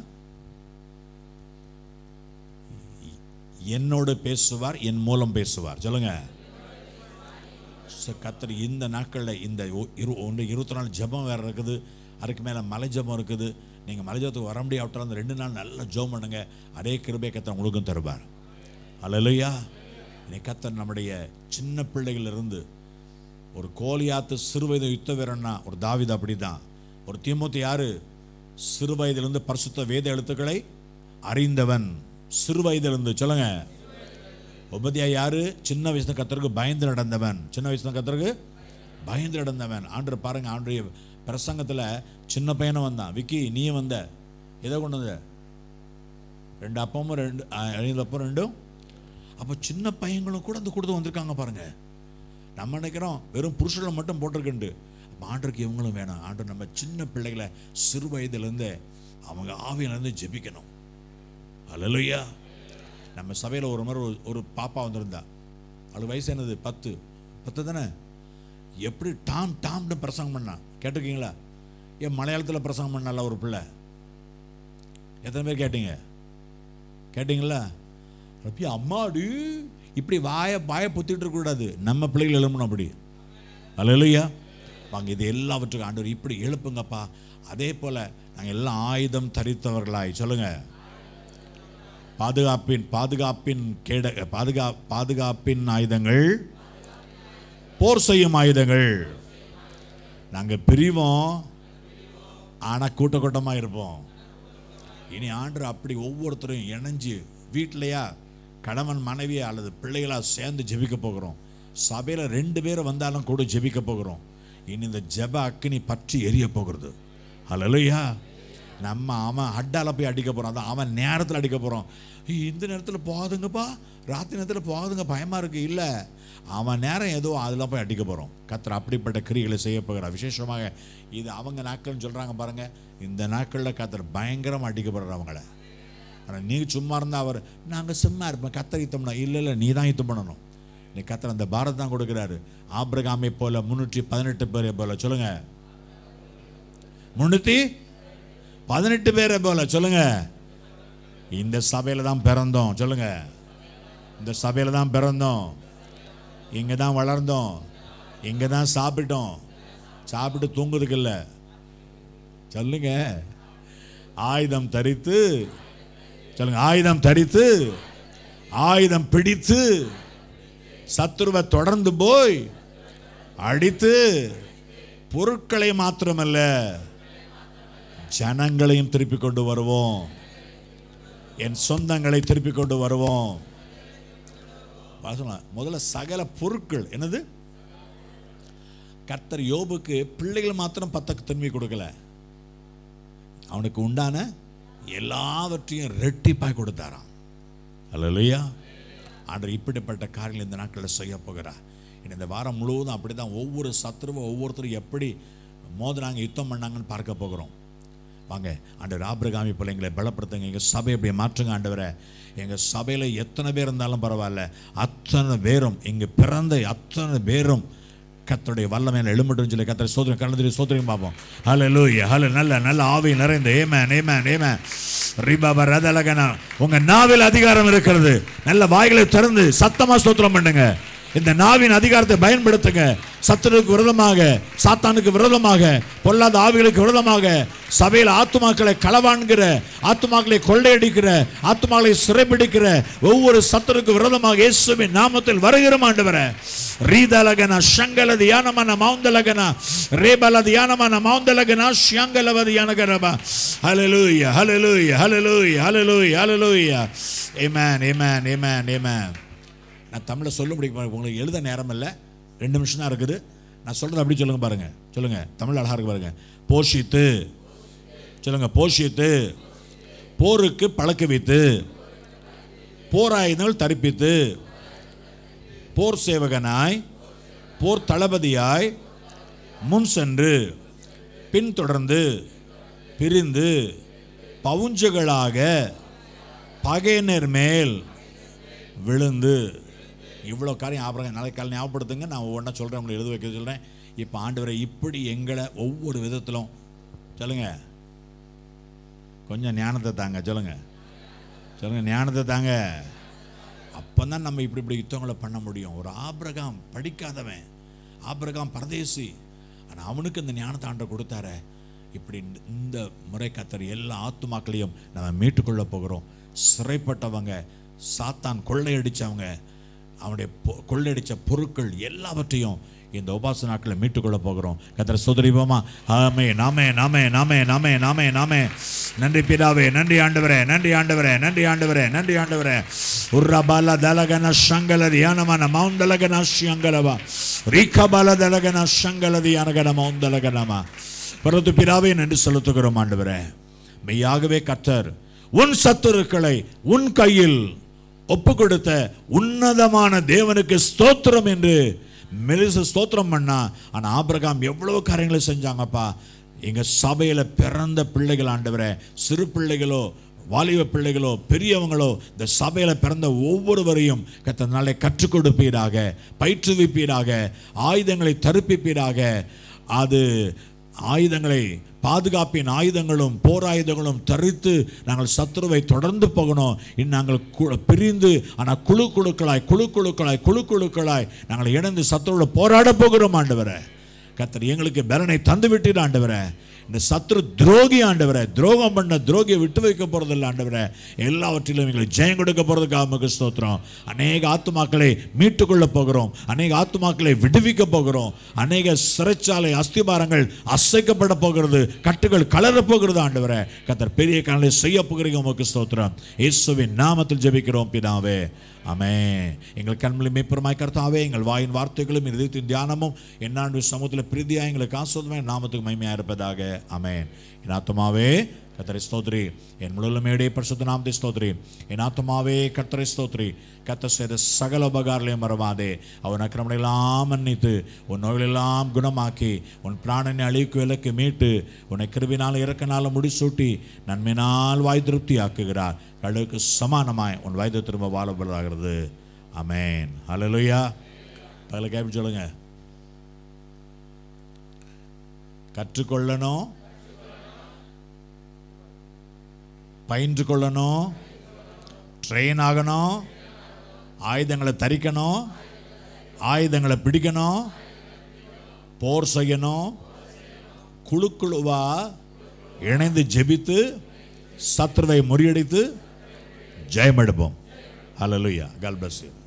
என்னோடு பேசுவார் என் மூலம் பேசுவார் சொல்லுங்க So, கர்த்தர் இந்த நாட்களில் இந்த ஒ- இரு ஒன்று இருபத்தி நாலு ஜெபம் வேறு இருக்குது அதுக்கு மேலே மலை ஜெபம் இருக்குது நீங்கள் மலை ஜெபத்துக்கு வர முடியாவிட்டால் அந்த ரெண்டு நாள் நல்லா ஜெபம் பண்ணுங்க அதே கிருபை கர்த்தர் உங்களுக்கும் தருவார் அல்லையா இன்னைக்கு கர்த்தர் நம்முடைய சின்ன பிள்ளைகளிலிருந்து ஒரு கோலியாத்து சிறு வயது யுத்த வீரன்னா ஒரு தாவிது அப்படி தான் ஒரு தீமூத்தி யாரு சிறு வயதிலிருந்து பரிசுத்த வேத எழுத்துக்களை அறிந்தவன் சிறு வயதிலிருந்து சொல்லுங்க உபதியா யாரு சின்ன வயசுல கத்தருக்கு பயந்து நடந்தவன் சின்ன வயசுல கத்தருக்கு பயந்து நடந்தவன் ஆண்டு பாருங்க ஆண்டுடைய பிரசங்கத்துல சின்ன பையனும் வந்தான் விக்கி நீயும் வந்த எதை கொண்டு வந்த ரெண்டு அப்பமும் ரெண்டு ஐந்து அப்பம் ரெண்டும் அப்போ சின்ன பையங்களும் கூட அந்த கூட்டத்தில் வந்திருக்காங்க பாருங்க நம்ம நினைக்கிறோம் வெறும் புருஷனை மட்டும் போட்டிருக்குண்டு அப்போ ஆண்டருக்கு இவங்களும் வேணும் ஆண்டு நம்ம சின்ன பிள்ளைகளை சிறு வயதிலேருந்து அவங்க ஆவியிலேருந்து ஜெபிக்கணும் அல்லையா நம்ம சபையில் ஒரு முறை ஒரு- ஒரு பாப்பா வந்திருந்தா அவளுக்கு வயசு என்னது பத்து பத்து தானே எப்படி டாம் டாம்னு பிரசங்கம் பண்ணா கேட்டிருக்கீங்களா ஏன் மலையாளத்தில் பிரசங்கம் பண்ணால ஒரு பிள்ளை எத்தனை பேர் கேட்டீங்க கேட்டிங்களா அப்படி அம்மாடி இப்படி வாயை வாயை பொத்திட்டு இருக்கக்கூடாது நம்ம பிள்ளைகள் எழும்பணும் அப்படி அல்லையா வாங்க இது எல்லாவற்றுக்கும் ஆண்டவர் இப்படி எழுப்புங்கப்பா அதே போல் நாங்கள் எல்லாம் ஆயுதம் தரித்தவர்களாய் சொல்லுங்க பாதுகாப்பின் பாதுகாப்பின் கேட பாதுகா பாதுகாப்பின் ஆயுதங்கள் போர் செய்யும் ஆயுதங்கள் நாங்கள் பிரிவோம் ஆனால் கூட்ட கூட்டமாக இருப்போம் இனி ஆண்டு அப்படி ஒவ்வொருத்தரும் இணைஞ்சு வீட்டிலையா கணவன் மனைவி அல்லது பிள்ளைகளா சேர்ந்து ஜெபிக்க போகிறோம் சபையில் ரெண்டு பேர் வந்தாலும் கூட ஜெபிக்க போகிறோம் இனி இந்த ஜெப அக்கினி பற்றி எரிய போகிறது ஹalleluya நம்ம அவன் அட்டால போய் அடிக்க போகிறான் அதான் அவன் நேரத்தில் அடிக்க போகிறோம் இந்த நேரத்தில் போகாதுங்கப்பா ராத்திரி நேரத்தில் போகாதுங்க பயமாக இருக்குது இல்லை அவன் நேரம் ஏதோ அதில் போய் அடிக்க போகிறோம் கத்தர் அப்படிப்பட்ட கிரிகளை செய்ய போகிறார் விசேஷமாக இது அவங்க நாட்கள்னு சொல்கிறாங்க பாருங்கள் இந்த நாட்களில் கத்தர் பயங்கரமாக அடிக்க போகிறார் அவங்கள ஆனால் நீ சும்மா இருந்தால் அவர் நாங்கள் சும்மா இருப்போம் கத்தர் யுத்தம் பண்ண இல்லை இல்லை நீ தான் யுத்தம் பண்ணணும் நீ கத்தர் அந்த பாரத் தான் கொடுக்குறாரு ஆபிரகாமை போல முன்னூற்றி பதினெட்டு பேரை போல சொல்லுங்க முன்னூற்றி பதினெட்டு பேரை போல சொல்லுங்க இந்த சபையில் தான் பிறந்தோம் சொல்லுங்க இந்த சபையில் தான் பிறந்தோம் இங்கே தான் வளர்ந்தோம் இங்கே தான் சாப்பிட்டோம் சாப்பிட்டு தூங்குறதுக்கு இல்லை சொல்லுங்க ஆயுதம் தரித்து சொல்லுங்க ஆயுதம் தரித்து ஆயுதம் பிடித்து சத்துருவை தொடர்ந்து போய் அடித்து பொருட்களை மாத்திரமல்ல ஜனங்களையும் திருப்பி கொண்டு வருவோம் என் சொந்தங்களை திருப்பி கொண்டு வருவோம் வாசனா, முதல்ல சகல பொருட்கள் என்னது கர்த்தர் யோபுக்கு பிள்ளைகள் மாத்திரம் பத்தக்கு திரும்பி கொடுக்கல அவனுக்கு உண்டான எல்லாவற்றையும் ரெட்டிப்பாய் கொடுத்தாராம் அல்லையா ஆண்டவர் இப்படிப்பட்ட காரியங்கள் இந்த நாட்களில் செய்ய போகிறார் இனி இந்த வாரம் முழுவதும் அப்படி தான் ஒவ்வொரு சத்துருவும் ஒவ்வொருத்தரும் எப்படி மோதினாங்க யுத்தம் பண்ணாங்கன்னு பார்க்க போகிறோம் வாங்க ஆண்டவர் ஆபிரகாமி பிள்ளைங்களை பலப்படுத்துங்க எங்கள் சபை அப்படியே மாற்றுங்க ஆண்டவரை எங்கள் சபையில் எத்தனை பேர் இருந்தாலும் பரவாயில்ல அத்தனை பேரும் இங்கே பிறந்த அத்தனை பேரும் கத்தருடைய வல்லமையில எழும்பட்டும் சொல்லி கத்தரை சோதனை கலந்து சோதனையும் பார்ப்போம் ஹலோ லூயா ஹலோ நல்ல நல்ல ஆவி நிறைந்த ஏமேன் ஏமேன் ஏமேன் ரிபாபா ரதலகனா உங்க நாவில் அதிகாரம் இருக்கிறது நல்ல வாய்களை திறந்து சத்தமா ஸ்தோத்திரம் பண்ணுங்க இந்த நாவின் அதிகாரத்தை பயன்படுத்துங்க சத்துருக்கு விரோதமாக சாத்தானுக்கு விரோதமாக பொல்லாத ஆவிகளுக்கு விரோதமாக சபையில் ஆத்துமாக்களை களவான்கிற ஆத்துமாக்களை கொள்ளையடிக்கிற ஆத்துமாக்களை சிறைபிடிக்கிற ஒவ்வொரு சத்துருக்கு விரோதமாக இயேசுவின் நாமத்தில் வருகிற ஆண்டவரே ரீதலகன ಶಂಗಲ ಧ್ಯಾನಮನ ಮೌಂದಲಗನ ರೇಬಲ ಧ್ಯಾನಮನ ಮೌಂದಲಗನ ಶ್ಯಾಂಗಲವ ಧ್ಯಾನಗರಬ ಹalleluya hallelujah hallelujah hallelujah hallelujah amen amen amen amen நான் தமிழை சொல்ல முடியும் உங்களுக்கு எழுத நேரம் இல்லை ரெண்டு நிமிஷம் தான் இருக்குது நான் சொல்றது அப்படி சொல்லுங்க பாருங்க சொல்லுங்க தமிழ் அழகா இருக்கு பாருங்க போஷித்து சொல்லுங்க போஷித்து போருக்கு பழக்க வைத்து போராயுதங்கள் தரிப்பித்து போர் சேவகனாய் போர் தளபதியாய் முன் சென்று பின்தொடர்ந்து பிரிந்து பவுஞ்சகளாக பகையினர் மேல் விழுந்து இவ்வளோ காரியம் ஆபரகம் நாளைக்கு காலை ஞாபகப்படுத்துங்க நான் ஒவ்வொன்றா சொல்கிறேன் உங்களை எழுத வைக்க சொல்கிறேன் இப்போ ஆண்டவரை இப்படி எங்களை ஒவ்வொரு விதத்திலும் சொல்லுங்க கொஞ்சம் ஞானத்தை தாங்க சொல்லுங்க சொல்லுங்க ஞானத்தை தாங்க அப்போ தான் நம்ம இப்படி இப்படி யுத்தங்களை பண்ண முடியும் ஒரு ஆபிரகாம் படிக்காதவன் ஆபிரகாம் பரதேசி ஆனால் அவனுக்கு இந்த ஞானத்தை ஆண்டவர் கொடுத்தாரே இப்படி இந்த- இந்த முறை கத்தர் எல்லா ஆத்துமாக்களையும் நம்ம மீட்டுக்கொள்ள போகிறோம் சிறைப்பட்டவங்க சாத்தான் கொள்ளையடிச்சவங்க அவனுடைய பொ- கொள்ளையடிச்ச பொருட்கள் எல்லாவற்றையும் இந்த உபாச நாட்களில் மீட்டுக்கொள்ள போகிறோம் கத்தர் சுதரிபோமா ஆமே நாமே நாமே நாமே நாமே நாமே நாமே நன்றி பிதாவே நன்றி ஆண்டவரே நன்றி ஆண்டவரே நன்றி ஆண்டவரே நன்றி ஆண்டவரே உர்ரபால தலகன சங்கல தியானமான மௌந்தலகன ஷியங்கலவா ரீகபால தலகன சங்கல தியானகன மௌந்தலகனமா பரத்து பிதாவே நன்றி செலுத்துகிறோம் ஆண்டவரே மெய்யாகவே கர்த்தர் உன் சத்துருக்களை உன் கையில் ஒப்பு கொடுத்த உன்னதமான தேவனுக்கு ஸ்தோத்திரம் என்று மெலிசு ஸ்தோத்திரம் பண்ணா ஆனா ஆபிரகாம் எவ்வளவு காரியங்களை செஞ்சாங்கப்பா எங்க சபையில பிறந்த பிள்ளைகள் ஆண்டவரே சிறு பிள்ளைகளோ வாலிப பிள்ளைகளோ பெரியவங்களோ இந்த சபையில பிறந்த ஒவ்வொருவரையும் கத்த நாளை கற்றுக் கொடுப்பீராக பயிற்றுவிப்பீராக ஆயுதங்களை தருப்பிப்பீராக அது ஆயுதங்களை பாதுகாப்பின் ஆயுதங்களும் போராயுதங்களும் தரித்து நாங்கள் சத்துருவை தொடர்ந்து போகணும் இன்னும் நாங்கள் கு- பிரிந்து ஆனால் குழு குழுக்களாய் குழு குழுக்களாய் குழு குழுக்களாய் நாங்கள் இணைந்து சத்துருவோட போராட போகிறோம் ஆண்டவரை கத்தர் எங்களுக்கு பலனை தந்து விட்டீர் ஆண்டவரை இந்த சத்துரு துரோகி ஆண்டவரை துரோகம் பண்ண துரோகியை விட்டு வைக்க போறதில்ல ஆண்டவரை எல்லாவற்றிலும் எங்களுக்கு ஜெயம் கொடுக்க போறதுக்காக நமக்கு ஸ்தோத்திரம் அநேக ஆத்துமாக்களை மீட்டுக்கொள்ள போகிறோம் அநேக ஆத்துமாக்களை விடுவிக்க போகிறோம் அநேக சிறைச்சாலை அஸ்திபாரங்கள் அசைக்கப்பட போகிறது கட்டுகள் கலரப் போகிறது ஆண்டவரை கத்தர் பெரிய காலை செய்ய போகிறீங்க உமக்கு ஸ்தோத்திரம் இயேசுவின் நாமத்தில் ஜெபிக்கிறோம் பிதாவே ஆமே எங்கள் கண்மொழி மேற்புறமாய் கர்த்தாவே எங்கள் வாயின் வார்த்தைகளும் இதயத்தின் தியானமும் என்னாண்டு சமூகத்தில் பிரீதியாக எங்களுக்கு ஆஸ்வதமாய் நாமத்துக்கு மகிமையாக இருப்பதாக அமேன் என் ஆத்மாவே கத்தரை ஸ்தோத்ரி என் முழுமையுடைய பரிசுத்த நாமத்தை ஸ்தோத்ரி என் ஆத்மாவே கத்தரை ஸ்தோத்ரி கத்த செய்த சகல உபகாரங்களையும் மறவாதே அவன் அக்கிரமங்களெல்லாம் மன்னித்து உன் நோய்களெல்லாம் குணமாக்கி உன் பிராணனை அழிக்கு விலக்கு மீட்டு உன்னை கிருபினால் இறக்கனால முடிசூட்டி நன்மையினால் வாய் திருப்தி ஆக்குகிறார் கடலுக்கு சமானமாய் உன் வயது திரும்ப வாழப்படாகிறது அமேன் ஹalleluya பகல கேள்வி சொல்லுங்க கற்றுக்கொள்ளணும் பயின்று கொள்ளணும் ட்ரெயின் ஆகணும் ஆயுதங்களை தரிக்கணும் ஆயுதங்களை பிடிக்கணும் போர் செய்யணும் குழு குழுவா இணைந்து ஜெபித்து சத்ருவை முறியடித்து ஜெயம் எடுப்போம் ஹalleluya God bless you